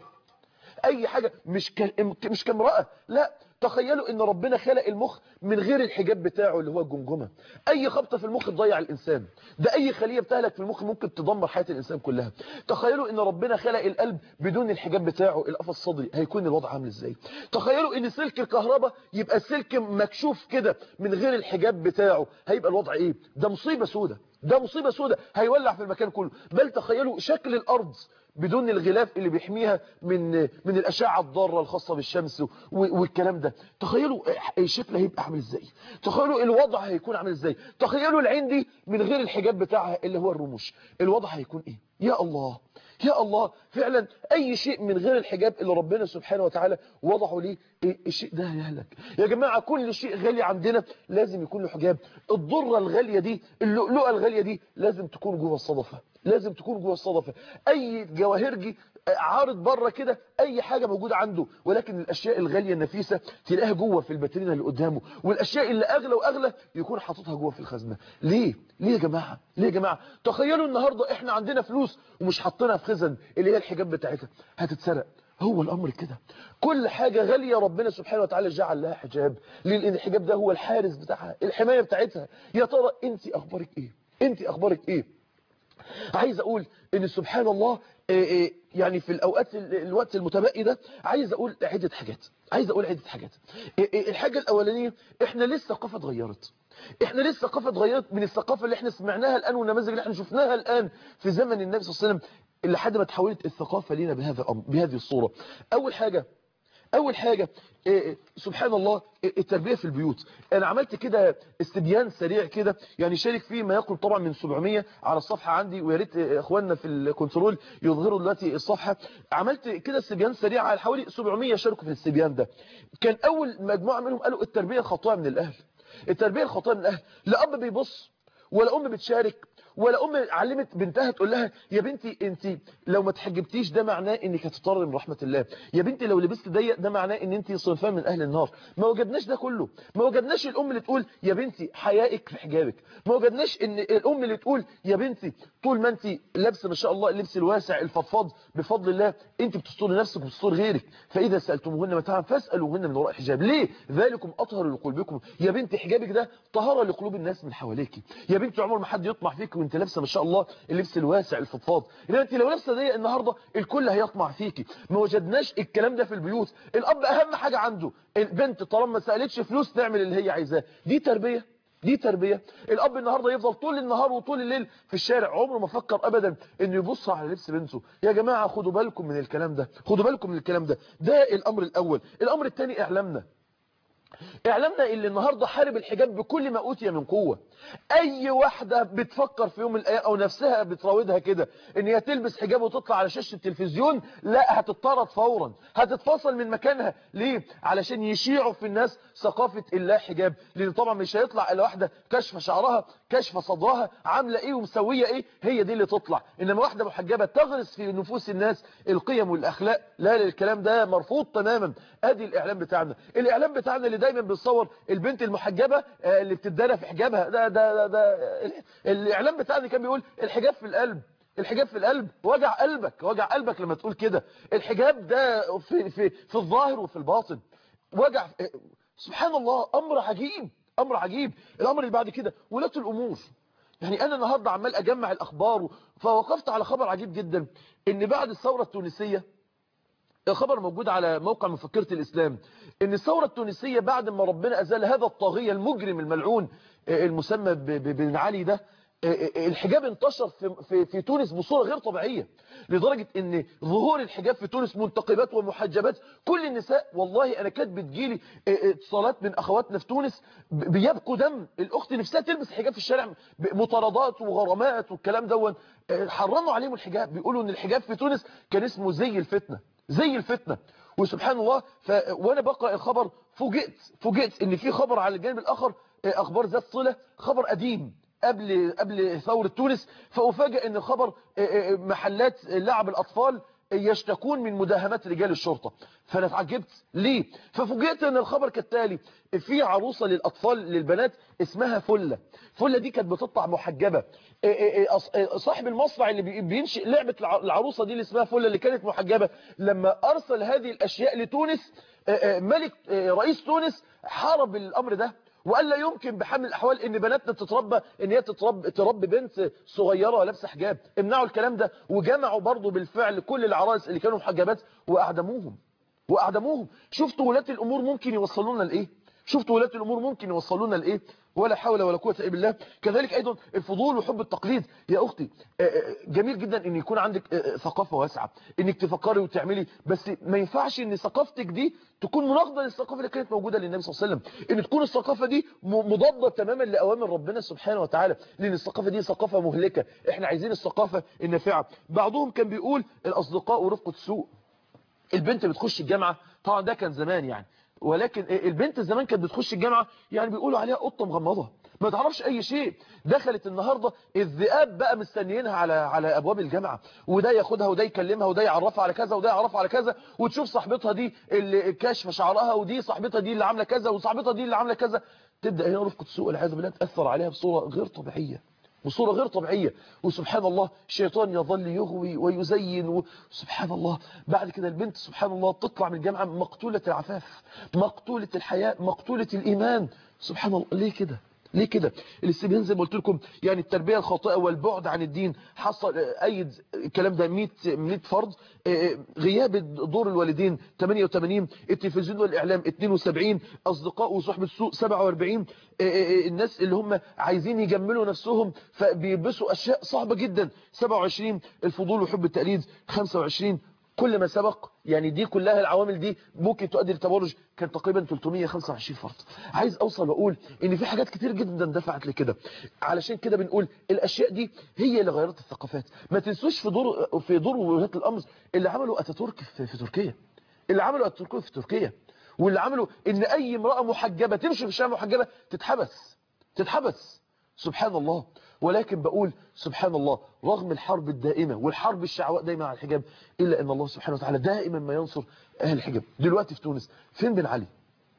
اي حاجه مش ك... مش كامراه لا تخيلوا ان ربنا خلق المخ من غير الحجاب بتاعه اللي هو الجمجمه اي خبطه في المخ تضيع الانسان ده اي خليه بتهلك في المخ ممكن تدمر حياه الانسان كلها تخيلوا ان ربنا خلق القلب بدون الحجاب بتاعه القفص الصدري هيكون الوضع عامل ازاي تخيلوا ان سلك الكهرباء يبقى سلك مكشوف كده من غير الحجاب بتاعه هيبقى الوضع ايه ده مصيبه سودة ده مصيبه سودة هيولع في المكان كله بل تخيلوا شكل الارض بدون الغلاف اللي بيحميها من من الاشعه الضاره الخاصه بالشمس والكلام ده تخيلوا الشكل هيبقى عامل ازاي تخيلوا الوضع هيكون عامل ازاي تخيلوا العين دي من غير الحجاب بتاعها اللي هو الرموش الوضع هيكون ايه يا الله يا الله فعلا اي شيء من غير الحجاب اللي ربنا سبحانه وتعالى وضعه ليه إيه الشيء ده هيهلك يا جماعه كل شيء غالي عندنا لازم يكون له حجاب الضره الغاليه دي اللؤلؤه الغاليه دي لازم تكون جوه الصدفه لازم تكون جوه الصدفه اي جواهرجي عارض بره كده اي حاجه موجوده عنده ولكن الاشياء الغاليه النفيسه تلاقيها جوه في الباترينا اللي قدامه والاشياء اللي اغلى واغلى يكون حاططها جوه في الخزنه ليه ليه يا جماعه ليه يا جماعه تخيلوا النهارده احنا عندنا فلوس ومش حاطينها في خزن اللي هي الحجاب بتاعتها هتتسرق هو الامر كده كل حاجه غاليه ربنا سبحانه وتعالى جعل لها حجاب لان الحجاب ده هو الحارس بتاعها الحمايه بتاعتها يا ترى انت اخبارك ايه انت اخبارك ايه عايز اقول ان سبحان الله يعني في الاوقات الوقت المتبقي ده عايز اقول عده حاجات عايز اقول عده حاجات الحاجه الاولانيه احنا لسه الثقافه اتغيرت احنا لسه الثقافه اتغيرت من الثقافه اللي احنا سمعناها الان والنماذج اللي احنا شفناها الان في زمن النبي صلى الله عليه وسلم لحد ما تحولت الثقافه لينا بهذا الامر بهذه الصوره اول حاجه اول حاجة إيه، سبحان الله إيه، التربية في البيوت انا عملت كده استبيان سريع كده يعني شارك فيه ما يقرب طبعا من 700 على الصفحة عندي ويا ريت إيه، اخواننا في الكنترول يظهروا دلوقتي الصفحة عملت كده استبيان سريع على حوالي 700 شاركوا في الاستبيان ده كان اول مجموعة منهم قالوا التربية الخاطئة من الاهل التربية الخاطئة من الاهل لا اب بيبص ولا ام بتشارك ولا ام علمت بنتها تقول لها يا بنتي انت لو ما تحجبتيش ده معناه انك هتضطر من رحمه الله يا بنتي لو لبست ضيق ده معناه ان انت صنفان من اهل النار ما وجدناش ده كله ما وجدناش الام اللي تقول يا بنتي حيائك في حجابك ما وجدناش ان الام اللي تقول يا بنتي طول ما انت لابسه ما شاء الله اللبس الواسع الفضفاض بفضل الله انت بتستوري نفسك وبتستور غيرك فاذا سالتموهن متاعا فاسالوهن من وراء حجاب ليه ذلكم اطهر لقلوبكم يا بنتي حجابك ده طهاره لقلوب الناس من حواليكي يا بنتي عمر ما حد يطمع فيك وانت لابسه ما شاء الله اللبس الواسع الفضفاض انما انت لو لابسه ضيق النهارده الكل هيطمع فيكي ما وجدناش الكلام ده في البيوت الاب اهم حاجه عنده البنت طالما ما سالتش فلوس تعمل اللي هي عايزاه دي تربيه دي تربية الأب النهاردة يفضل طول النهار وطول الليل في الشارع عمره ما فكر أبدا أنه يبص على لبس بنته يا جماعة خدوا بالكم من الكلام ده خدوا بالكم من الكلام ده ده الأمر الأول الأمر الثاني إعلامنا اعلامنا اللي النهاردة حارب الحجاب بكل ما أوتي من قوة أي واحدة بتفكر في يوم من الأيام أو نفسها بتراودها كده إن هي تلبس حجاب وتطلع على شاشة التلفزيون لا هتطرد فورا هتتفصل من مكانها ليه؟ علشان يشيعوا في الناس ثقافة اللا حجاب لأن طبعا مش هيطلع إلا واحدة كشف شعرها كشف صدرها عاملة إيه ومسوية إيه هي دي اللي تطلع إنما واحدة محجبة تغرس في نفوس الناس القيم والأخلاق لا الكلام ده مرفوض تماما ادي الإعلام بتاعنا الإعلام بتاعنا اللي دايما بيصور البنت المحجبة آه، اللي بتدارى في حجابها ده ده ده, ده الإعلام بتاعنا كان بيقول الحجاب في القلب الحجاب في القلب وجع قلبك وجع قلبك لما تقول كده الحجاب ده في, في, في الظاهر وفي الباطن وجع سبحان الله أمر عجيب أمر عجيب الأمر اللي بعد كده ولاة الأمور يعني أنا النهاردة عمال أجمع الأخبار فوقفت على خبر عجيب جدا إن بعد الثورة التونسية الخبر موجود على موقع مفكرة الإسلام إن الثورة التونسية بعد ما ربنا أزال هذا الطاغية المجرم الملعون آه، المسمى ب- ب- بن علي ده آه، آه، الحجاب انتشر في, في, في تونس بصورة غير طبيعية لدرجة ان ظهور الحجاب في تونس منتقبات ومحجبات كل النساء والله انا كانت بتجيلي آه، آه، اتصالات من اخواتنا في تونس ب- بيبكوا دم الاخت نفسها تلبس حجاب في الشارع ب- مطاردات وغرامات والكلام دون آه، حرموا عليهم الحجاب بيقولوا ان الحجاب في تونس كان اسمه زي الفتنة زي الفتنة وسبحان الله ف... وانا بقرا الخبر فوجئت فوجئت ان في خبر على الجانب الاخر آه، اخبار ذات صله خبر قديم قبل قبل ثوره تونس فافاجئ ان الخبر آه، آه، محلات لعب الاطفال يشتكون من مداهمات رجال الشرطة فانا اتعجبت ليه ففوجئت ان الخبر كالتالي في عروسة للاطفال للبنات اسمها فلة فلة دي كانت بتطلع محجبة إيه إيه إيه أص- إيه صاحب المصنع اللي بي- بينشئ لعبة الع- العروسة دي اللي اسمها فلة اللي كانت محجبة لما ارسل هذه الاشياء لتونس إيه إيه ملك إيه رئيس تونس حارب الامر ده وقال لا يمكن بحمل الاحوال ان بناتنا تتربى ان هي تتربى تربي بنت صغيره لابسه حجاب امنعوا الكلام ده وجمعوا برضو بالفعل كل العرايس اللي كانوا محجبات واعدموهم واعدموهم شفتوا ولاة الامور ممكن يوصلونا لايه شفتوا ولاة الامور ممكن يوصلونا لايه ولا حول ولا قوه الا بالله كذلك ايضا الفضول وحب التقليد يا اختي آه، آه، جميل جدا ان يكون عندك آه، آه، ثقافه واسعه انك تفكري وتعملي بس ما ينفعش ان ثقافتك دي تكون مناقضه للثقافه اللي كانت موجوده للنبي صلى الله عليه وسلم ان تكون الثقافه دي م- مضاده تماما لاوامر ربنا سبحانه وتعالى لان الثقافه دي ثقافه مهلكه احنا عايزين الثقافه النافعه بعضهم كان بيقول الاصدقاء ورفقه السوء البنت بتخش الجامعة طبعا ده كان زمان يعني ولكن البنت زمان كانت بتخش الجامعة يعني بيقولوا عليها قطة مغمضة ما تعرفش اي شيء دخلت النهاردة الذئاب بقى مستنيينها على على ابواب الجامعة وده ياخدها وده يكلمها وده يعرفها على كذا وده يعرفها على كذا وتشوف صاحبتها دي اللي كاشفه شعرها ودي صاحبتها دي اللي عامله كذا وصاحبتها دي اللي عامله كذا تبدا هنا رفقه السوء والعياذ بالله تاثر عليها بصوره غير طبيعيه بصورة غير طبيعية وسبحان الله الشيطان يظل يغوي ويزين وسبحان الله بعد كده البنت سبحان الله تطلع من الجامعة مقتولة العفاف مقتولة الحياء مقتولة الإيمان سبحان الله ليه كده ليه كده الاستبيان زي ما قلت لكم يعني التربيه الخاطئه والبعد عن الدين حصل آه، ايد الكلام ده 100 100 فرض آه، غياب دور الوالدين 88 التلفزيون والاعلام 72 اصدقاء وصحبه السوء 47 آه، آه، الناس اللي هم عايزين يجملوا نفسهم فبيلبسوا اشياء صعبه جدا 27 الفضول وحب التقليد 25 كل ما سبق يعني دي كلها العوامل دي ممكن تؤدي للتبرج كان تقريبا 325 فرد عايز اوصل واقول ان في حاجات كتير جدا دفعت لكده علشان كده بنقول الاشياء دي هي اللي غيرت الثقافات ما تنسوش في دور في دور ولاة الامر اللي عملوا اتاتورك في, في تركيا اللي عملوا اتاتورك في تركيا واللي عملوا ان اي امراه محجبه تمشي في الشارع محجبه تتحبس تتحبس سبحان الله ولكن بقول سبحان الله رغم الحرب الدائمة والحرب الشعواء دايما على الحجاب إلا أن الله سبحانه وتعالى دائما ما ينصر أهل الحجاب دلوقتي في تونس فين بن علي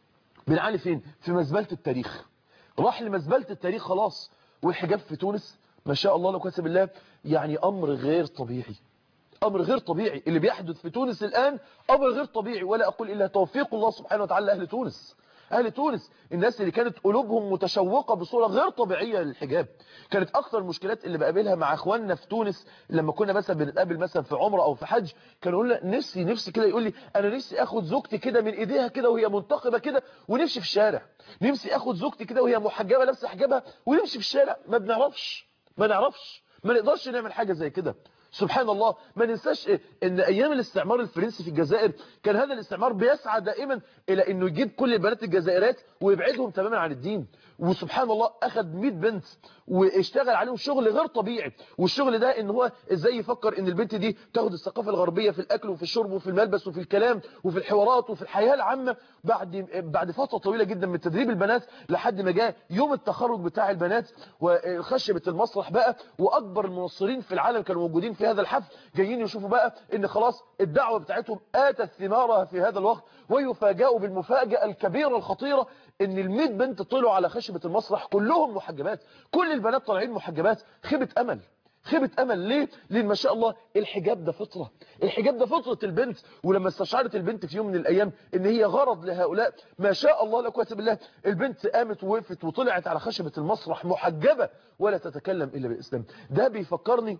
بن علي فين في مزبلة التاريخ راح لمزبلة التاريخ خلاص والحجاب في تونس ما شاء الله لو كسب الله يعني أمر غير طبيعي أمر غير طبيعي اللي بيحدث في تونس الآن أمر غير طبيعي ولا أقول إلا توفيق الله سبحانه وتعالى لأهل تونس أهل تونس الناس اللي كانت قلوبهم متشوقة بصورة غير طبيعية للحجاب كانت أكثر المشكلات اللي بقابلها مع أخواننا في تونس لما كنا مثلا بنتقابل مثلا في عمرة أو في حج كانوا يقول لنا نفسي نفسي كده يقول لي أنا نفسي أخد زوجتي كده من إيديها كده وهي منتقبة كده ونمشي في الشارع نفسي أخد زوجتي كده وهي محجبة لابسه حجابها ونمشي في الشارع ما بنعرفش ما نعرفش ما نقدرش نعمل حاجة زي كده سبحان الله ما ننساش ان ايام الاستعمار الفرنسي في الجزائر كان هذا الاستعمار بيسعى دائما الى انه يجيب كل البنات الجزائريات ويبعدهم تماما عن الدين وسبحان الله اخذ 100 بنت واشتغل عليهم شغل غير طبيعي والشغل ده ان هو ازاي يفكر ان البنت دي تاخد الثقافه الغربيه في الاكل وفي الشرب وفي الملبس وفي الكلام وفي الحوارات وفي الحياه العامه بعد بعد فتره طويله جدا من تدريب البنات لحد ما جاء يوم التخرج بتاع البنات وخشبه المسرح بقى واكبر المنصرين في العالم كانوا موجودين في هذا الحفل جايين يشوفوا بقى ان خلاص الدعوه بتاعتهم اتت ثمارها في هذا الوقت ويفاجئوا بالمفاجاه الكبيره الخطيره ان ال100 بنت طلعوا على خشبه المسرح كلهم محجبات كل البنات طالعين محجبات خيبه امل خيبة أمل ليه؟ لأن ما شاء الله الحجاب ده فطرة الحجاب ده فطرة البنت ولما استشعرت البنت في يوم من الأيام إن هي غرض لهؤلاء ما شاء الله لا قوه بالله البنت قامت ووقفت وطلعت على خشبة المسرح محجبة ولا تتكلم إلا بالإسلام ده بيفكرني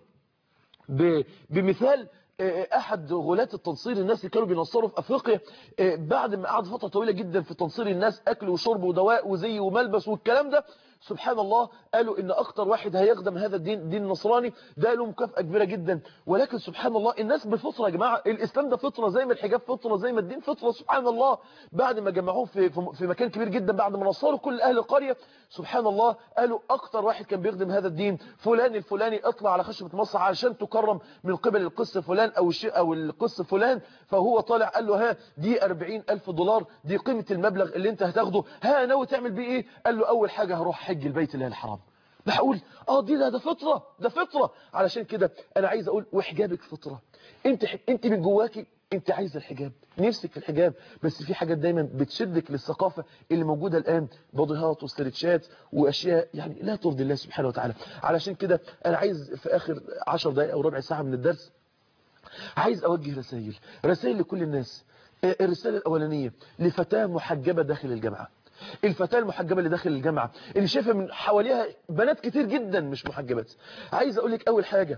بمثال احد غلاة التنصير الناس اللي كانوا بينصروا في افريقيا بعد ما قعد فتره طويله جدا في تنصير الناس اكل وشرب ودواء وزي وملبس والكلام ده سبحان الله قالوا ان اكتر واحد هيخدم هذا الدين دين النصراني ده له مكافاه كبيره جدا ولكن سبحان الله الناس بالفطره يا جماعه الاسلام ده فطره زي ما الحجاب فطره زي ما الدين فطره سبحان الله بعد ما جمعوه في في مكان كبير جدا بعد ما نصروا كل اهل القريه سبحان الله قالوا اكتر واحد كان بيخدم هذا الدين فلان الفلاني اطلع على خشبه مصر علشان تكرم من قبل القس فلان او الشيء او القس فلان فهو طالع قال له ها دي 40000 دولار دي قيمه المبلغ اللي انت هتاخده ها ناوي تعمل بيه ايه قال له اول حاجه هروح حج البيت الله الحرام بقول اه دي ده, ده فطره ده فطره علشان كده انا عايز اقول وحجابك فطره انت انت من جواكي انت عايز الحجاب نفسك في الحجاب بس في حاجات دايما بتشدك للثقافة اللي موجودة الآن بضيهات وستريتشات وأشياء يعني لا ترضي الله سبحانه وتعالى علشان كده أنا عايز في آخر عشر دقائق أو ربع ساعة من الدرس عايز أوجه رسائل رسائل لكل الناس الرسالة الأولانية لفتاة محجبة داخل الجامعة الفتاة المحجبة اللي داخل الجامعة اللي شايفة من حواليها بنات كتير جدا مش محجبات عايز أقول لك أول حاجة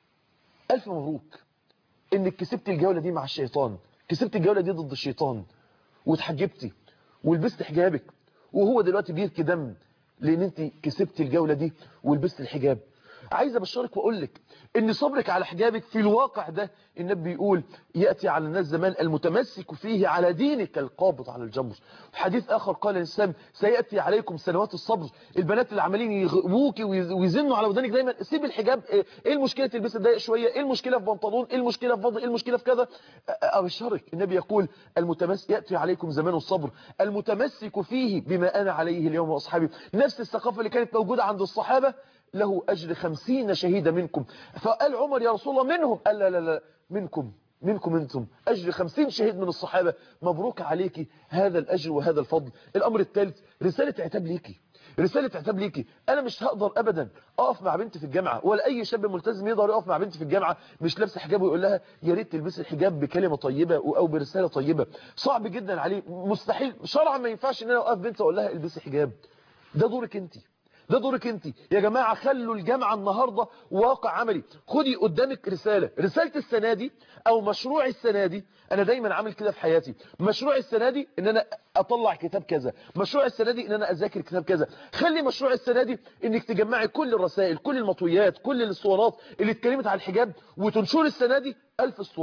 ألف مبروك انك كسبت الجولة دي مع الشيطان كسبت الجولة دي ضد الشيطان واتحجبتي ولبست حجابك وهو دلوقتي بيركي دم لان انت كسبت الجولة دي ولبست الحجاب عايز ابشرك واقول لك ان صبرك على حجابك في الواقع ده النبي بيقول ياتي على الناس زمان المتمسك فيه على دينك القابض على الجمر حديث اخر قال الانسان سياتي عليكم سنوات الصبر البنات اللي عمالين يغبوكي ويزنوا على ودانك دايما سيب الحجاب ايه المشكله تلبس ضيق شويه ايه المشكله في بنطلون ايه المشكله في فضل ايه المشكله في كذا ابشرك النبي يقول المتمسك ياتي عليكم زمان الصبر المتمسك فيه بما انا عليه اليوم واصحابي نفس الثقافه اللي كانت موجوده عند الصحابه له أجر خمسين شهيدا منكم فقال عمر يا رسول الله منهم قال لا لا لا منكم منكم انتم أجر خمسين شهيد من الصحابة مبروك عليكي هذا الأجر وهذا الفضل الأمر الثالث رسالة عتاب ليكي رسالة عتاب ليكي أنا مش هقدر أبدا أقف مع بنتي في الجامعة ولا أي شاب ملتزم يقدر يقف مع بنتي في الجامعة مش لابسه حجاب ويقول لها يا ريت تلبسي الحجاب بكلمة طيبة أو برسالة طيبة صعب جدا عليه مستحيل شرعا ما ينفعش إن أنا أوقف بنتي وأقول لها البسي حجاب ده دورك أنتي ده دورك انت يا جماعة خلوا الجامعة النهاردة واقع عملي خدي قدامك رسالة رسالة السنة دي او مشروع السنة دي انا دايما عامل كده في حياتي مشروع السنة دي ان انا اطلع كتاب كذا مشروع السنة دي ان انا اذاكر كتاب كذا خلي مشروع السنة دي انك تجمعي كل الرسائل كل المطويات كل الاسطوانات اللي اتكلمت عن الحجاب وتنشر السنة دي ألف اسطوانة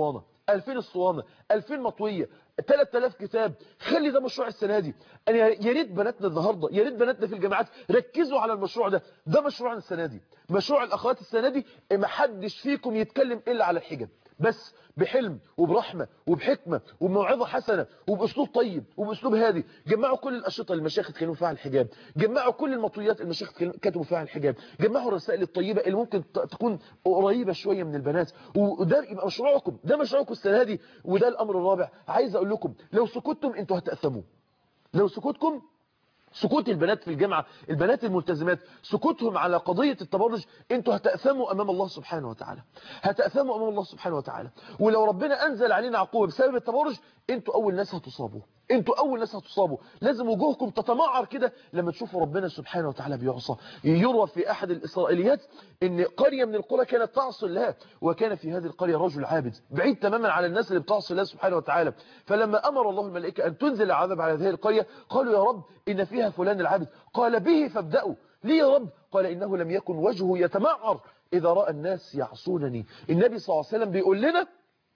2000 اسطوانه 2000 مطويه 3000 كتاب خلي ده مشروع السنه دي انا يا ريت بناتنا النهارده يا ريت بناتنا في الجامعات ركزوا على المشروع ده ده مشروعنا السنه دي مشروع الاخوات السنه دي ما حدش فيكم يتكلم الا على الحجاب بس بحلم وبرحمة وبحكمة وبموعظة حسنة وبأسلوب طيب وبأسلوب هادي جمعوا كل الأشرطة اللي المشايخ اتكلموا فيها عن الحجاب جمعوا كل المطويات المشايخ كتبوا فيها عن الحجاب جمعوا الرسائل الطيبة اللي ممكن تكون قريبة شوية من البنات وده يبقى مشروعكم ده مشروعكم السنة دي وده الأمر الرابع عايز أقول لكم لو سكتتم انتوا هتأثموا لو سكوتكم سكوت البنات في الجامعة البنات الملتزمات سكوتهم على قضية التبرج انتوا هتأثموا امام الله سبحانه وتعالى هتأثموا امام الله سبحانه وتعالى ولو ربنا انزل علينا عقوبة بسبب التبرج انتوا اول ناس هتصابوا انتوا اول ناس هتصابوا لازم وجوهكم تتمعر كده لما تشوفوا ربنا سبحانه وتعالى بيعصى يروى في احد الاسرائيليات ان قرية من القرى كانت تعصي الله وكان في هذه القرية رجل عابد بعيد تماما على الناس اللي بتعصي الله سبحانه وتعالى فلما امر الله الملائكة ان تنزل العذاب على هذه القرية قالوا يا رب ان فيها فلان العابد قال به فابدأوا ليه يا رب قال انه لم يكن وجهه يتمعر اذا راى الناس يعصونني النبي صلى الله عليه وسلم بيقول لنا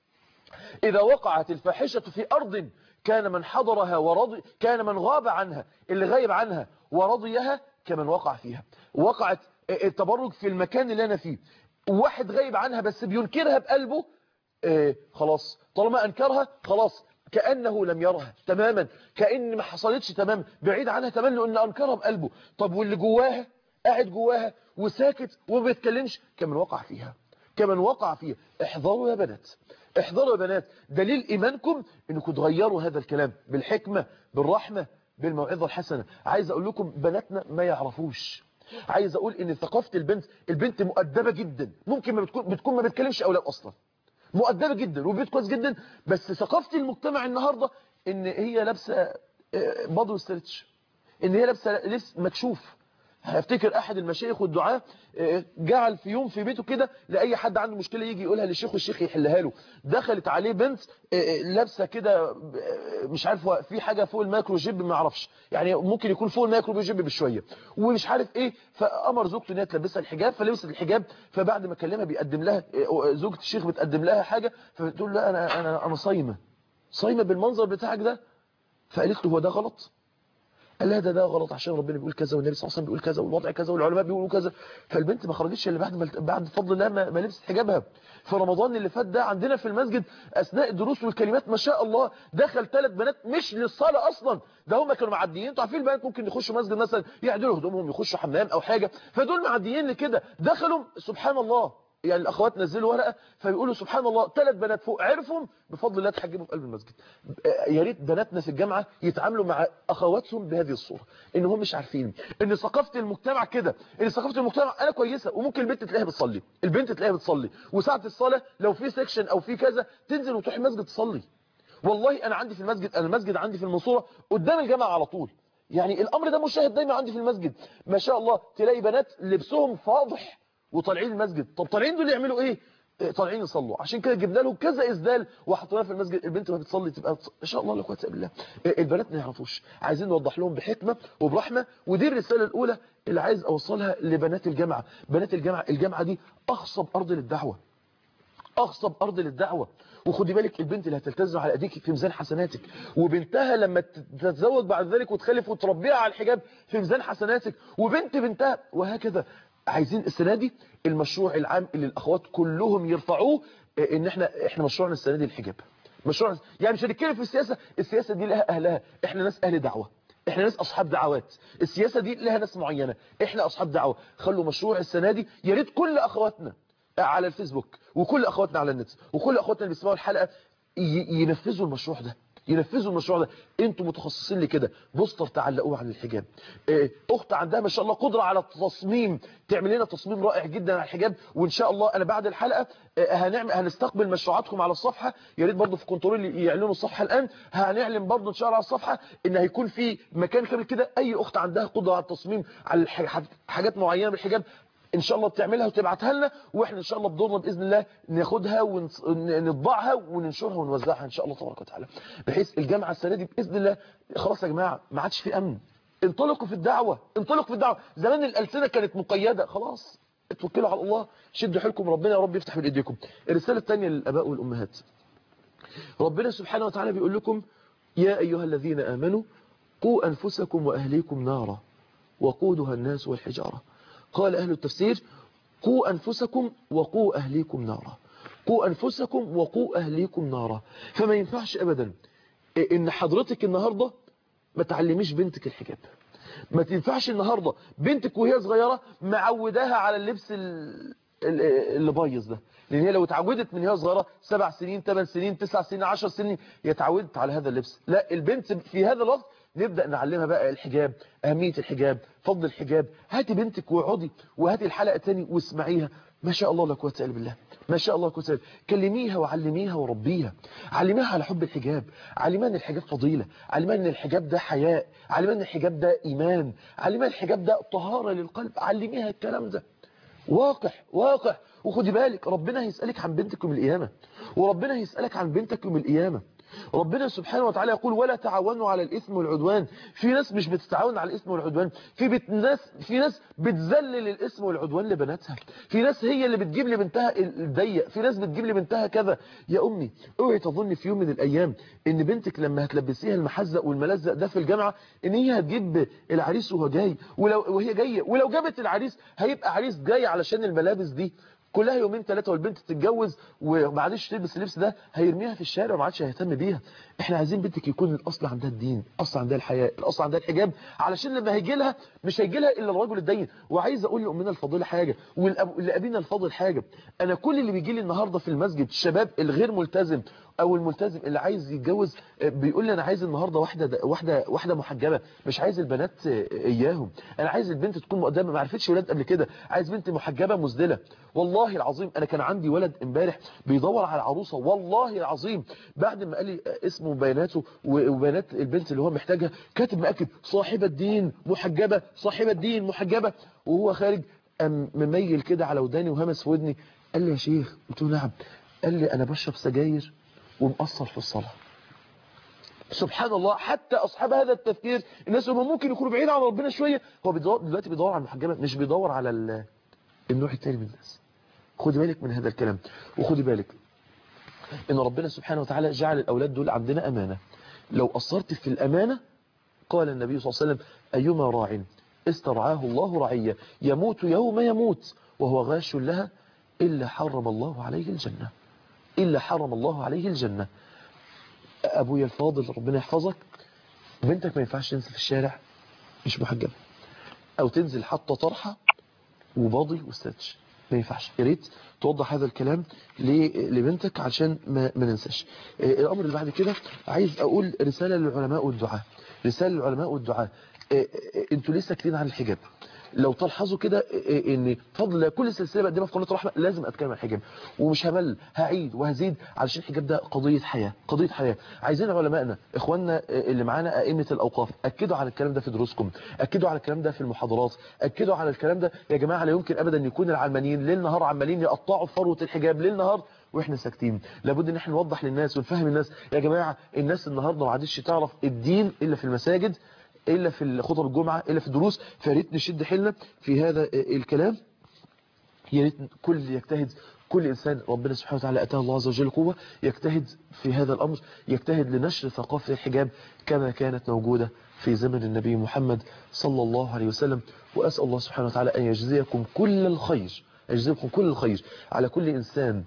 إذا وقعت الفاحشة في أرض كان من حضرها ورضي كان من غاب عنها اللي غايب عنها ورضيها كمن وقع فيها وقعت التبرج في المكان اللي أنا فيه واحد غايب عنها بس بينكرها بقلبه آه خلاص طالما أنكرها خلاص كأنه لم يرها تماما كأن ما حصلتش تماما بعيد عنها تماما لأنه أنكرها بقلبه طب واللي جواها قاعد جواها وساكت وما بيتكلمش كمن وقع فيها كمن وقع فيها احذروا يا بنات احذروا يا بنات دليل إيمانكم انكم تغيروا هذا الكلام بالحكمة بالرحمة بالموعظة الحسنة عايز اقول لكم بناتنا ما يعرفوش عايز اقول ان ثقافة البنت البنت مؤدبة جدا ممكن ما بتكون, بتكون ما بتكلمش اولاد اصلا مؤدبة جدا وبيت كويس جدا بس ثقافة المجتمع النهاردة ان هي لابسة بادو ستريتش ان هي لابسة لبس مكشوف هفتكر احد المشايخ والدعاة جعل في يوم في بيته كده لاي حد عنده مشكله يجي يقولها للشيخ والشيخ يحلها له دخلت عليه بنت لابسه كده مش عارف في حاجه فوق المايكرو جيب ما اعرفش يعني ممكن يكون فوق المايكرو جيب بشويه ومش عارف ايه فامر زوجته ان هي تلبسها الحجاب فلبست الحجاب فبعد ما كلمها بيقدم لها زوجة الشيخ بتقدم لها حاجه فبتقول له انا انا انا صايمه صايمه بالمنظر بتاعك ده فقالت له هو ده غلط قال لها ده ده غلط عشان ربنا بيقول كذا والنبي صلى الله عليه وسلم بيقول كذا والوضع كذا والعلماء بيقولوا كذا فالبنت ما خرجتش الا بعد ما بعد فضل الله ما, ما لبست حجابها في رمضان اللي فات ده عندنا في المسجد اثناء الدروس والكلمات ما شاء الله دخل ثلاث بنات مش للصلاه اصلا ده هم كانوا معديين انتوا عارفين البنات ممكن يخشوا مسجد مثلا يعدلوا هدومهم يخشوا حمام او حاجه فدول معديين لكده دخلوا سبحان الله يعني الاخوات نزلوا ورقه فبيقولوا سبحان الله ثلاث بنات فوق عرفهم بفضل الله تحجبوا في قلب المسجد يا ريت بناتنا في الجامعه يتعاملوا مع اخواتهم بهذه الصوره ان هم مش عارفين ان ثقافه المجتمع كده ان ثقافه المجتمع انا كويسه وممكن البنت تلاقيها بتصلي البنت تلاقيها بتصلي وساعه الصلاه لو في سيكشن او في كذا تنزل وتروح المسجد تصلي والله انا عندي في المسجد انا المسجد عندي في المنصوره قدام الجامعه على طول يعني الامر ده مشاهد دايما عندي في المسجد ما شاء الله تلاقي بنات لبسهم فاضح وطالعين المسجد طب طالعين دول يعملوا ايه طالعين يصلوا عشان كده جبنا لهم كذا اسدال وحطيناها في المسجد البنت ما بتصلي تبقى ان شاء الله لا قوه الا بالله البنات ما يعرفوش عايزين نوضح لهم بحكمه وبرحمه ودي الرساله الاولى اللي عايز اوصلها لبنات الجامعه بنات الجامعه الجامعه دي اخصب ارض للدعوه اغصب ارض للدعوه وخدي بالك البنت اللي هتلتزم على ايديك في ميزان حسناتك وبنتها لما تتزوج بعد ذلك وتخلف وتربيها على الحجاب في ميزان حسناتك وبنت بنتها وهكذا عايزين السنه دي المشروع العام اللي الاخوات كلهم يرفعوه ان احنا احنا مشروعنا السنه دي الحجاب مشروع يعني مش هنتكلم في السياسه السياسه دي لها اهلها احنا ناس اهل دعوه احنا ناس اصحاب دعوات السياسه دي لها ناس معينه احنا اصحاب دعوه خلوا مشروع السنه دي يا ريت كل اخواتنا على الفيسبوك وكل اخواتنا على النت وكل اخواتنا اللي بيسمعوا الحلقه ينفذوا المشروع ده ينفذوا المشروع ده انتوا متخصصين لكده بوستر تعلقوه عن الحجاب اخت عندها ما شاء الله قدره على التصميم تعمل لنا تصميم رائع جدا على الحجاب وان شاء الله انا بعد الحلقه هنعمل هنستقبل مشروعاتكم على الصفحه يا ريت برضه في كنترول يعلنوا الصفحه الان هنعلن برضه ان شاء الله على الصفحه ان هيكون في مكان كامل كده اي اخت عندها قدره على التصميم على حاجات معينه بالحجاب ان شاء الله بتعملها وتبعتها لنا واحنا ان شاء الله بدورنا باذن الله ناخدها ونطبعها وننشرها ونوزعها ان شاء الله تبارك وتعالى بحيث الجامعه السنه دي باذن الله خلاص يا جماعه ما عادش في امن انطلقوا في الدعوه انطلقوا في الدعوه زمان الالسنه كانت مقيده خلاص اتوكلوا على الله شدوا حيلكم ربنا يا رب يفتح من ايديكم الرساله الثانيه للاباء والامهات ربنا سبحانه وتعالى بيقول لكم يا أيها الذين آمنوا قوا أنفسكم وأهليكم نارا وقودها الناس والحجارة قال أهل التفسير قوا أنفسكم وقوا أهليكم نارا قوا أنفسكم وقوا أهليكم نارا فما ينفعش أبدا إن حضرتك النهاردة ما تعلميش بنتك الحجاب ما تنفعش النهاردة بنتك وهي صغيرة معوداها على اللبس اللي بايظ ده لان هي لو اتعودت من هي صغيره سبع سنين ثمان سنين تسع سنين عشر سنين هي اتعودت على هذا اللبس لا البنت في هذا الوقت نبدأ نعلمها بقى الحجاب أهمية الحجاب فضل الحجاب هاتي بنتك واقعدي وهاتي الحلقة تاني واسمعيها ما شاء الله لا قوه الا بالله ما شاء الله لا قوه الا كلميها وعلميها وربيها علميها على حب الحجاب علميها ان الحجاب فضيلة علميها ان الحجاب ده حياء علميها ان الحجاب ده ايمان علميها الحجاب ده طهارة للقلب علميها الكلام ده واقع واقع وخدي بالك ربنا هيسألك عن بنتك يوم القيامة وربنا هيسألك عن بنتك يوم القيامة ربنا سبحانه وتعالى يقول ولا تعاونوا على الإثم والعدوان في ناس مش بتتعاون على الإثم والعدوان في بت ناس في ناس بتذلل الإثم والعدوان لبناتها في ناس هي اللي بتجيب لبنتها الضيق في ناس بتجيب لبنتها كذا يا أمي اوعي تظني في يوم من الأيام إن بنتك لما هتلبسيها المحزق والملزق ده في الجامعة إن هي هتجيب العريس وهو جاي ولو وهي جاية ولو جابت العريس هيبقى عريس جاي علشان الملابس دي كلها يومين ثلاثة والبنت تتجوز ومعلش تلبس اللبس ده هيرميها في الشارع وما عادش هيهتم بيها احنا عايزين بنتك يكون الاصل عندها الدين الاصل عندها الحياء الاصل عندها الحجاب علشان لما هيجي لها مش هيجي لها الا الرجل الدين وعايز اقول لامنا الفاضله حاجه ولابينا الفاضل حاجه انا كل اللي بيجي لي النهارده في المسجد الشباب الغير ملتزم او الملتزم اللي عايز يتجوز بيقول لي انا عايز النهارده واحده واحده واحده محجبه مش عايز البنات اياهم انا عايز البنت تكون مقدمه ما عرفتش ولاد قبل كده عايز بنت محجبه مزدله والله العظيم انا كان عندي ولد امبارح بيدور على عروسه والله العظيم بعد ما قال لي اسمه وبياناته وبيانات البنت اللي هو محتاجها كاتب مأكد صاحبه دين محجبه صاحبه دين محجبه وهو خارج أم مميل كده على وداني وهمس في ودني قال لي يا شيخ قلت له نعم قال لي انا بشرب سجاير ومقصر في الصلاة سبحان الله حتى أصحاب هذا التفكير الناس هم ممكن يكونوا بعيد عن ربنا شوية هو بيدور دلوقتي بيدور على المحجبة مش بيدور على النوع التاني من الناس خدي بالك من هذا الكلام وخدي بالك ان ربنا سبحانه وتعالى جعل الأولاد دول عندنا أمانة لو قصرت في الأمانة قال النبي صلى الله عليه وسلم أيما راع استرعاه الله رعية يموت يوم يموت وهو غاش لها إلا حرم الله عليه الجنة إلا حرم الله عليه الجنة أبويا الفاضل ربنا يحفظك بنتك ما ينفعش تنزل في الشارع مش محجبة أو تنزل حتى طرحة وباضي واستاتش ما ينفعش يا ريت توضح هذا الكلام لبنتك عشان ما, ما ننساش الأمر اللي بعد كده عايز أقول رسالة للعلماء والدعاء رسالة للعلماء والدعاء انتوا ليه ساكتين عن الحجاب لو تلحظوا كده ان فضل كل سلسله بقدمها في قناه الرحمه لازم اتكلم عن الحجاب ومش همل هعيد وهزيد علشان الحجاب ده قضيه حياه قضيه حياه عايزين علمائنا اخواننا اللي معانا ائمه الاوقاف اكدوا على الكلام ده في دروسكم اكدوا على الكلام ده في المحاضرات اكدوا على الكلام ده يا جماعه لا يمكن ابدا يكون العلمانيين ليل نهار عمالين يقطعوا فروه الحجاب ليل نهار واحنا ساكتين لابد ان احنا نوضح للناس ونفهم الناس يا جماعه الناس النهارده ما عادش تعرف الدين الا في المساجد إلا في خطب الجمعة إلا في الدروس فريت نشد حيلنا في هذا الكلام يا ريت كل يجتهد كل إنسان ربنا سبحانه وتعالى أتاه الله عز وجل قوة يجتهد في هذا الأمر يجتهد لنشر ثقافة الحجاب كما كانت موجودة في زمن النبي محمد صلى الله عليه وسلم وأسأل الله سبحانه وتعالى أن يجزيكم كل الخير يجزيكم كل الخير على كل إنسان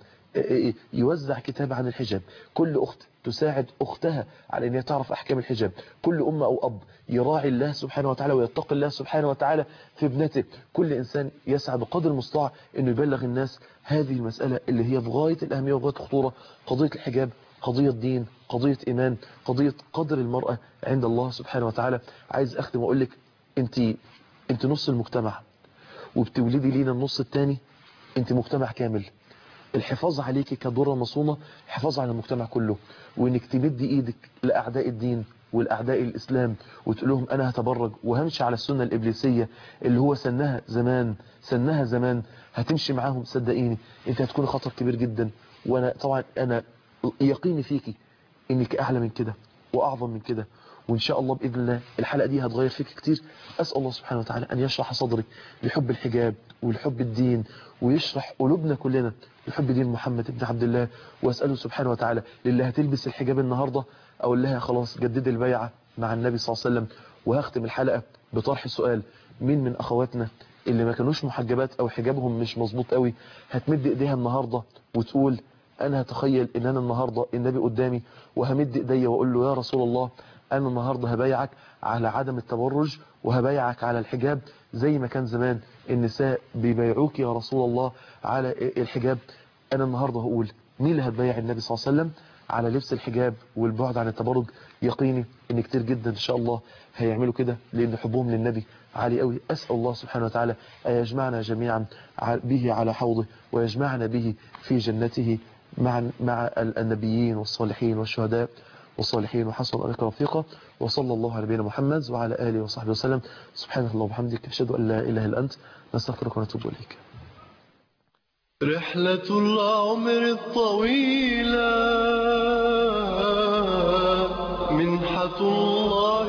يوزع كتاب عن الحجاب كل أخت تساعد أختها على أن تعرف أحكام الحجاب كل أم أو أب يراعي الله سبحانه وتعالى ويتقي الله سبحانه وتعالى في ابنته كل إنسان يسعى بقدر المستطاع أنه يبلغ الناس هذه المسألة اللي هي في غاية الأهمية وغاية الخطورة قضية الحجاب قضية دين قضية إيمان قضية قدر المرأة عند الله سبحانه وتعالى عايز أختم وأقول لك أنت, أنت نص المجتمع وبتولدي لينا النص الثاني أنت مجتمع كامل الحفاظ عليك كدورة مصونة حفاظ على المجتمع كله وانك تمدي ايدك لأعداء الدين والأعداء الإسلام وتقول لهم أنا هتبرج وهمشي على السنة الإبليسية اللي هو سنها زمان سنها زمان هتمشي معاهم صدقيني انت هتكون خطر كبير جدا وانا طبعا انا يقيني فيكي انك اعلى من كده واعظم من كده وإن شاء الله بإذن الله الحلقة دي هتغير فيك كتير أسأل الله سبحانه وتعالى أن يشرح صدرك لحب الحجاب ولحب الدين ويشرح قلوبنا كلنا لحب دين محمد بن عبد الله وأسأله سبحانه وتعالى للي هتلبس الحجاب النهاردة أقول لها خلاص جدد البيعة مع النبي صلى الله عليه وسلم وهختم الحلقة بطرح سؤال مين من أخواتنا اللي ما كانوش محجبات أو حجابهم مش مظبوط قوي هتمد إيديها النهاردة وتقول أنا هتخيل إن أنا النهاردة النبي قدامي وهمد إيديا وأقول له يا رسول الله أنا النهاردة هبايعك على عدم التبرج وهبايعك على الحجاب زي ما كان زمان النساء بيبايعوك يا رسول الله على الحجاب أنا النهاردة هقول مين اللي هتبايع النبي صلى الله عليه وسلم على لبس الحجاب والبعد عن التبرج يقيني ان كتير جدا ان شاء الله هيعملوا كده لان حبهم للنبي عالي قوي اسال الله سبحانه وتعالى ان يجمعنا جميعا به على حوضه ويجمعنا به في جنته مع مع النبيين والصالحين والشهداء والصالحين وحسن اولئك رفيقا وصلى الله على نبينا محمد وعلى اله وصحبه وسلم سبحانك اللهم وبحمدك اشهد ان لا اله الا انت نستغفرك ونتوب اليك رحلة العمر الطويلة منحة الله